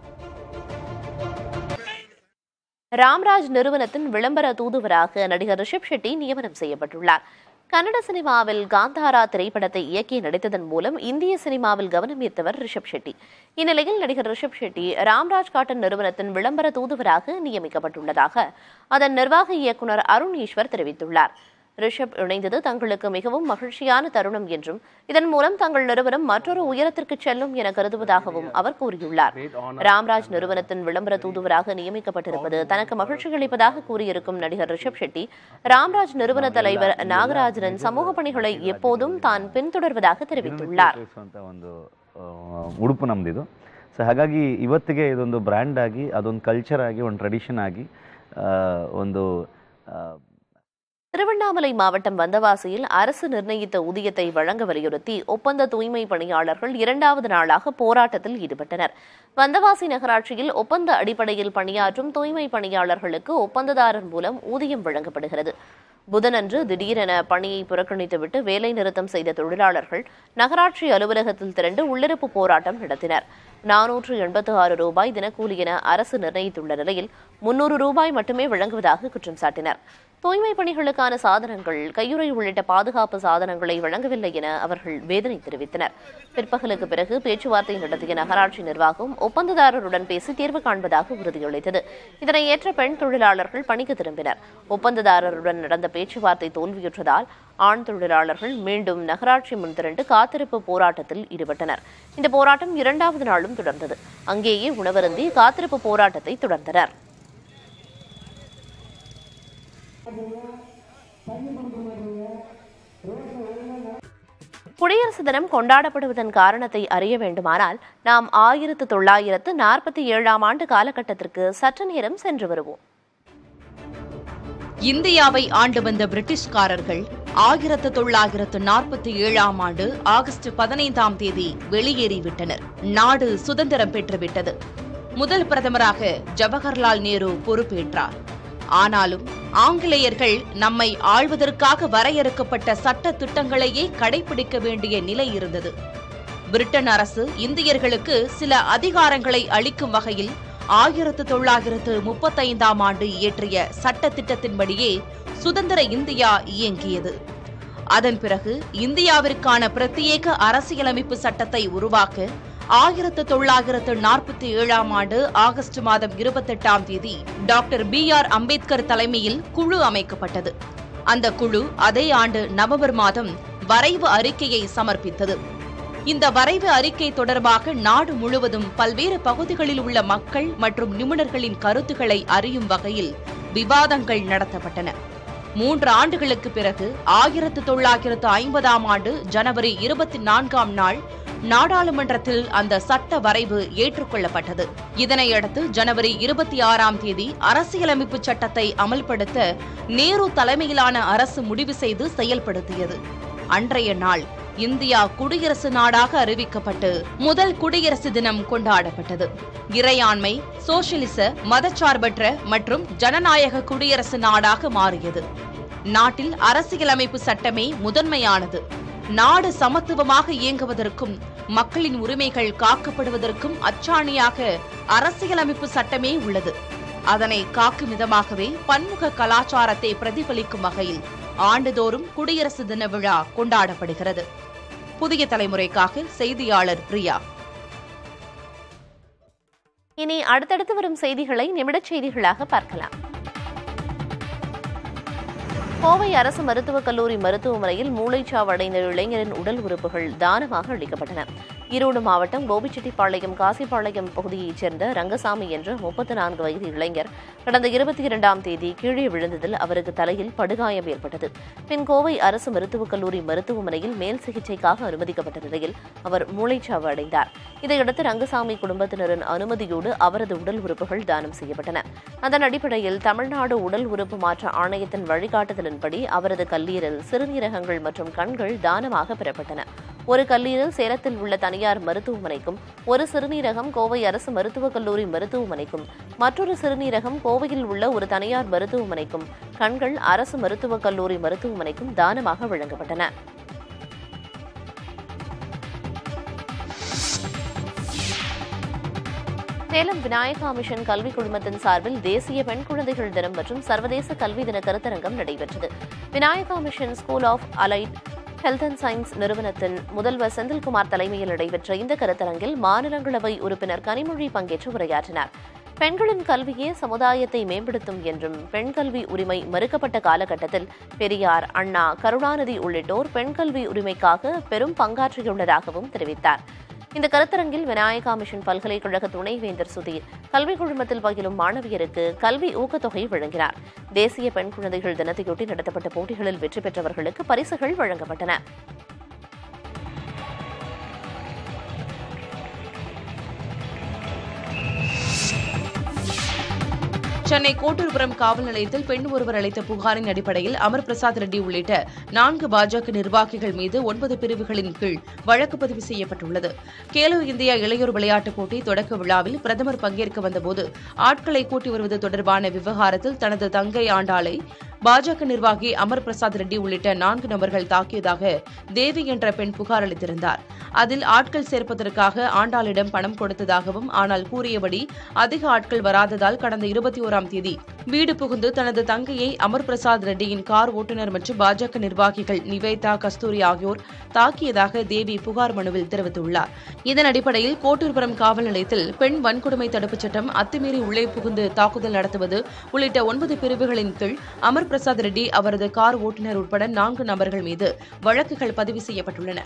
ராம்ராஜ் நிறுவனத்தின் விளம்பர தூதுவராக நடிகர் ரிஷப் ஷெட்டி நியமனம் செய்யப்பட்டுள்ளார் கன்னட சினிமாவில் காந்தாரா திரைப்படத்தை இயக்கி நடித்ததன் மூலம் இந்திய சினிமாவில் கவனம் ஈர்த்தவர் ரிஷப் ஷெட்டி இந்நிலையில் நடிகர் ரிஷப் ஷெட்டி ராம்ராஜ் காட்டன் நிறுவனத்தின் விளம்பர தூதுவராக நியமிக்கப்பட்டுள்ளதாக அதன் நிர்வாக இயக்குனர் அருண் ஈஸ்வர் தெரிவித்துள்ளார் ரிஷப் இணைந்தது தங்களுக்கு மிகவும் மகிழ்ச்சியான தருணம் என்றும் இதன் மூலம் தங்கள் நிறுவனம் மற்றொரு உயரத்திற்கு செல்லும் என கருதுவதாகவும் அவர் கூறியுள்ளார் ராம்ராஜ் நிறுவனத்தின் விளம்பர தூதுவராக நியமிக்கப்பட்டிருப்பது தனக்கு மகிழ்ச்சி அளிப்பதாக கூறியிருக்கும் நடிகர் ரிஷப் ஷெட்டி ராம்ராஜ் நிறுவன தலைவர் நாகராஜனின் சமூக பணிகளை எப்போதும் தான் பின்தொடர்வதாக தெரிவித்துள்ளார் ಅಂತ ಒಂದು ಆ, ಉಡುಪು ನಮ್ಮದಿದು ಸೊ ಹಾಗಾಗಿ ಇವತ್ತಿಗೆ ಇದೊಂದು ಬ್ರ್ಯಾಂಡ್ ಆಗಿ ಅದೊಂದು ಕಲ್ಚರ್ ಆಗಿ ಒಂದು ಟ್ರೆಡಿಷನ್ ಆಗಿ ಆ, ಒಂದು ಆ, திருவண்ணாமலை மாவட்டம் வந்தவாசியில் அரசு நிர்ணயித்த ஊதியத்தை வழங்க வலியுறுத்தி ஒப்பந்த தூய்மை பணியாளர்கள் இரண்டாவது நாளாக போராட்டத்தில் ஈடுபட்டனர் வந்தவாசி நகராட்சியில் ஒப்பந்த அடிப்படையில் பணியாற்றும் தூய்மை பணியாளர்களுக்கு ஒப்பந்ததாரர் மூலம் ஊதியம் வழங்கப்படுகிறது புதனன்று திடீரென பணியை புறக்கணித்துவிட்டு வேலை நிறுத்தம் செய்த தொழிலாளர்கள் நகராட்சி அலுவலகத்தில் திரண்டு உள்ளிருப்பு போராட்டம் நடத்தினர் நானூற்று எண்பத்து ஆறு ரூபாய் தினக்கூலி என அரசு நிர்ணயித்துள்ள நிலையில் முன்னூறு ரூபாய் மட்டுமே வழங்குவதாக குற்றம் சாட்டினர் தூய்மை பணிகளுக்கான சாதனங்கள் கையுறை உள்ளிட்ட பாதுகாப்பு சாதனங்களை வழங்கவில்லை என அவர்கள் வேதனை தெரிவித்தனர் பிற்பகலுக்கு பிறகு பேச்சுவார்த்தை நடத்திய நகராட்சி நிர்வாகம் ஒப்பந்ததாரருடன் பேசி தீர்வு காண்பதாக உறுதியளித்தது இதனை ஏற்ற பெண் தொழிலாளர்கள் பணிக்கு திரும்பினர் ஒப்பந்ததாரருடன் நடந்த பேச்சுவார்த்தை தோல்வியுற்றதால் ஆண் தொழிலாளர்கள் மீண்டும் நகராட்சி முன் திரண்டு காத்திருப்பு போராட்டத்தில் ஈடுபட்டனர் இந்த போராட்டம் இரண்டாவது நாளும் தொடர்ந்தது அங்கேயே உணவருந்தி காத்திருப்பு போராட்டத்தை தொடர்ந்தனர் குடியரசு தினம் கொண்டாடப்படுவதன் காரணத்தை அறிய வேண்டுமானால் நாம் ஆயிரத்து தொள்ளாயிரத்து நாற்பத்தி ஏழாம் ஆண்டு காலகட்டத்திற்கு சற்று நேரம் சென்று வருவோம் இந்தியாவை ஆண்டு வந்த பிரிட்டிஷ்காரர்கள் ஆயிரத்து தொள்ளாயிரத்து நாற்பத்தி ஏழாம் ஆண்டு ஆகஸ்ட் பதினைந்தாம் தேதி வெளியேறிவிட்டனர் நாடு சுதந்திரம் பெற்றுவிட்டது முதல் பிரதமராக ஜவஹர்லால் நேரு பொறுப்பேற்றார் ஆனாலும் ஆங்கிலேயர்கள் நம்மை ஆள்வதற்காக வரையறுக்கப்பட்ட சட்ட திட்டங்களையே கடைபிடிக்க வேண்டிய நிலை இருந்தது பிரிட்டன் அரசு இந்தியர்களுக்கு சில அதிகாரங்களை அளிக்கும் வகையில் ஆயிரத்து தொள்ளாயிரத்து முப்பத்தைந்தாம் ஆண்டு இயற்றிய சட்ட திட்டத்தின்படியே சுதந்திர இந்தியா இயங்கியது அதன் பிறகு இந்தியாவிற்கான பிரத்யேக அரசியலமைப்பு சட்டத்தை உருவாக்க ஆயிரத்து தொள்ளாயிரத்து நாற்பத்தி ஏழாம் ஆண்டு ஆகஸ்ட் மாதம் இருபத்தெட்டாம் தேதி டாக்டர் பி ஆர் அம்பேத்கர் தலைமையில் குழு அமைக்கப்பட்டது அந்த குழு அதே ஆண்டு நவம்பர் மாதம் வரைவு அறிக்கையை சமர்ப்பித்தது இந்த வரைவு அறிக்கை தொடர்பாக நாடு முழுவதும் பல்வேறு பகுதிகளில் உள்ள மக்கள் மற்றும் நிபுணர்களின் கருத்துக்களை அறியும் வகையில் விவாதங்கள் நடத்தப்பட்டன மூன்று ஆண்டுகளுக்கு பிறகு ஆயிரத்து தொள்ளாயிரத்து ஐம்பதாம் ஆண்டு ஜனவரி இருபத்தி நான்காம் நாள் நாடாளுமன்றத்தில் அந்த சட்ட வரைவு ஏற்றுக்கொள்ளப்பட்டது இதனையடுத்து ஜனவரி இருபத்தி ஆறாம் தேதி அரசியலமைப்பு சட்டத்தை அமல்படுத்த நேரு தலைமையிலான அரசு முடிவு செய்து செயல்படுத்தியது அன்றைய நாள் இந்தியா குடியரசு நாடாக அறிவிக்கப்பட்டு முதல் குடியரசு தினம் கொண்டாடப்பட்டது இறையாண்மை சோசியலிச மதச்சார்பற்ற மற்றும் ஜனநாயக குடியரசு நாடாக மாறியது நாட்டில் அரசியலமைப்பு சட்டமே முதன்மையானது நாடு சமத்துவமாக இயங்குவதற்கும் மக்களின் உரிமைகள் காக்கப்படுவதற்கும் அச்சாணியாக அரசியலமைப்பு சட்டமே உள்ளது அதனை காக்கும் விதமாகவே பன்முக கலாச்சாரத்தை பிரதிபலிக்கும் வகையில் ஆண்டுதோறும் குடியரசு தின விழா கொண்டாடப்படுகிறது புதிய தலைமுறைக்காக செய்தியாளர் பிரியா இனி அடுத்தடுத்து வரும் செய்திகளை நிமிடச் செய்திகளாக பார்க்கலாம் கோவை அரசு மருத்துவக் கல்லூரி மருத்துவமனையில் மூளைச்சாவு அடைந்த இளைஞரின் உடல் உறுப்புகள் தானமாக அளிக்கப்பட்டன ஈரோடு மாவட்டம் கோபிச்செட்டிப்பாளையம் காசிப்பாளையம் பகுதியைச் சேர்ந்த ரங்கசாமி என்ற முப்பத்தி நான்கு வயது இளைஞர் கடந்த இருபத்தி இரண்டாம் தேதி கீழே விழுந்ததில் அவருக்கு தலையில் படுகாயம் ஏற்பட்டது பின் கோவை அரசு மருத்துவக் கல்லூரி மருத்துவமனையில் மேல் சிகிச்சைக்காக அனுமதிக்கப்பட்ட நிலையில் அவர் மூளைச்சாவு அடைந்தார் இதையடுத்து ரங்கசாமி குடும்பத்தினரின் அனுமதியோடு அவரது உடல் உறுப்புகள் தானம் செய்யப்பட்டன அதன் அடிப்படையில் தமிழ்நாடு உடல் உறுப்பு மாற்ற ஆணையத்தின் வழிகாட்டுதலின்படி அவரது கல்லீரல் சிறுநீரகங்கள் மற்றும் கண்கள் தானமாக பெறப்பட்டன ஒரு கல்லீரல் சேலத்தில் உள்ள தனியார் மருத்துவமனைக்கும் ஒரு சிறுநீரகம் கோவை அரசு மருத்துவக் கல்லூரி மருத்துவமனைக்கும் மற்றொரு சிறுநீரகம் கோவையில் உள்ள ஒரு தனியார் மருத்துவமனைக்கும் கண்கள் அரசு மருத்துவக் கல்லூரி மருத்துவமனைக்கும் தானமாக வழங்கப்பட்டன சேலம் விநாயகா மிஷன் கல்வி குழுமத்தின் சார்பில் தேசிய பெண் குழந்தைகள் தினம் மற்றும் சர்வதேச கல்வி தின கருத்தரங்கம் நடைபெற்றது Vinayaka mission school of allied health and science நிறுவனத்தின் முதல்வர் செந்தில்குமார் தலைமையில் நடைபெற்ற இந்த கருத்தரங்கில் மாநிலங்களவை உறுப்பினர் கனிமொழி பங்கேற்று உரையாற்றினார் பெண்களின் கல்வியே சமுதாயத்தை மேம்படுத்தும் என்றும் பெண் கல்வி உரிமை மறுக்கப்பட்ட காலகட்டத்தில் பெரியார் அண்ணா கருணாநிதி உள்ளிட்டோர் பெண் கல்வி உரிமைக்காக பெரும் பங்காற்றியுள்ளதாகவும் தெரிவித்தார் இந்த கருத்தரங்கில் விநாயகா மிஷன் பல்கலைக்கழக துணைவேந்தர் சுதீர் கல்வி குழுமத்தில் பயிலும் மாணவியருக்கு கல்வி ஊக்கத்தொகை வழங்கினார் தேசிய பெண் குழந்தைகள் தினத்தையொட்டி நடத்தப்பட்ட போட்டிகளில் வெற்றி பெற்றவர்களுக்கு பரிசுகள் வழங்கப்பட்டன சென்னை கோட்டூர்புரம் காவல் நிலையத்தில் பெண் ஒருவர் அளித்த புகாரின் அடிப்படையில் அமர் பிரசாத் ரெட்டி உள்ளிட்ட நான்கு பாஜக நிர்வாகிகள் மீது ஒன்பது பிரிவுகளின் கீழ் வழக்கு பதிவு செய்யப்பட்டுள்ளது கேலோ இந்தியா இளையோர் விளையாட்டுப் போட்டி தொடக்க விழாவில் பிரதமர் பங்கேற்க வந்தபோது ஆட்களை கூட்டி வருவது தொடர்பான விவகாரத்தில் தனது தங்கை ஆண்டாளை பாஜக நிர்வாகி அமர் பிரசாத் ரெட்டி உள்ளிட்ட நான்கு நபர்கள் தாக்கியதாக தேவி என்ற பெண் புகார் அளித்திருந்தார் அதில் ஆட்கள் சேர்ப்பதற்காக ஆண்டாளிடம் பணம் கொடுத்ததாகவும் ஆனால் கூறியபடி அதிக ஆட்கள் வராததால் கடந்த இருபத்தி ஓராம் தேதி வீடு புகுந்து தனது தங்கையை அமர் பிரசாத் ரெட்டியின் கார் ஓட்டுநர் மற்றும் பாஜக நிர்வாகிகள் நிவேதா கஸ்தூரி ஆகியோர் தாக்கியதாக தேவி புகார் மனுவில் தெரிவித்துள்ளார் இதன் அடிப்படையில் கோட்டூர்புரம் காவல் நிலையத்தில் பெண் வன்கொடுமை தடுப்புச் சட்டம் அத்துமீறி உள்ளே புகுந்து தாக்குதல் நடத்துவது உள்ளிட்ட ஒன்பது பிரிவுகளின் கீழ் அமர் பிரசாத் ரெட்டி அவரது கார் ஓட்டுநர் உட்பட நான்கு நபர்கள் மீது வழக்குகள் பதிவு செய்யப்பட்டுள்ளன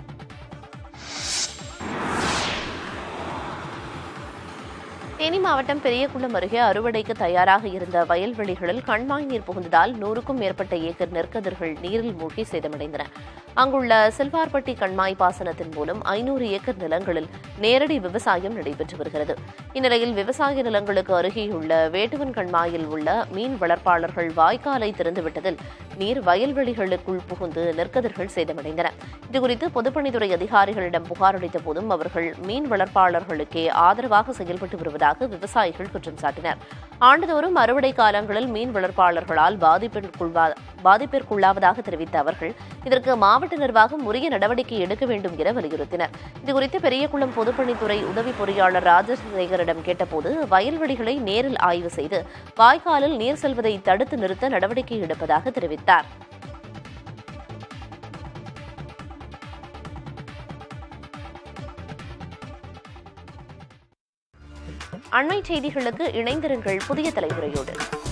தேனி மாவட்டம் பெரியகுளம் அருகே அறுவடைக்கு தயாராக இருந்த வயல்வெளிகளில் கண்மாய் நீர் புகுந்ததால் நூறுக்கும் மேற்பட்ட ஏக்கர் நெற்கதிர்கள் நீரில் மூழ்கி சேதமடைந்தன அங்குள்ள சில்வார்பட்டி கண்மாய் பாசனத்தின் மூலம் ஐநூறு ஏக்கர் நிலங்களில் நேரடி விவசாயம் நடைபெற்று வருகிறது இந்நிலையில் விவசாய நிலங்களுக்கு அருகேயுள்ள வேட்டுவன் கண்மாயில் உள்ள மீன் வளர்ப்பாளர்கள் வாய்க்காலை திறந்துவிட்டதில் நீர் வயல்வெளிகளுக்குள் புகுந்து நெற்கதிர்கள் சேதமடைந்தன இதுகுறித்து பொதுப்பணித்துறை அதிகாரிகளிடம் புகார் அளித்த போதும் அவர்கள் மீன் வளர்ப்பாளர்களுக்கே ஆதரவாக செயல்பட்டு வருவதாக விவசாயிகள் குற்றம் சாட்டினர் ஆண்டுதோறும் அறுவடை காலங்களில் மீன் வளர்ப்பாளர்களால் பாதிப்பிற்குள்வா- பாதிப்பிற்குள்ளாவதாக தெரிவித்த அவர்கள் இதற்கு மாவட்ட நிர்வாகம் உரிய நடவடிக்கை எடுக்க வேண்டும் என வலியுறுத்தினர் இதுகுறித்து பெரியகுளம் பொதுப்பணித்துறை உதவி பொறியாளர் ராஜசேகரிடம் கேட்டபோது வயல்வெளிகளை நேரில் ஆய்வு செய்து வாய்க்காலில் நீர் செல்வதை தடுத்து நிறுத்த நடவடிக்கை எடுப்பதாக தெரிவித்தார் அண்மை செய்திகளுக்கு இணைந்திருங்கள் புதிய தலைமுறையோடு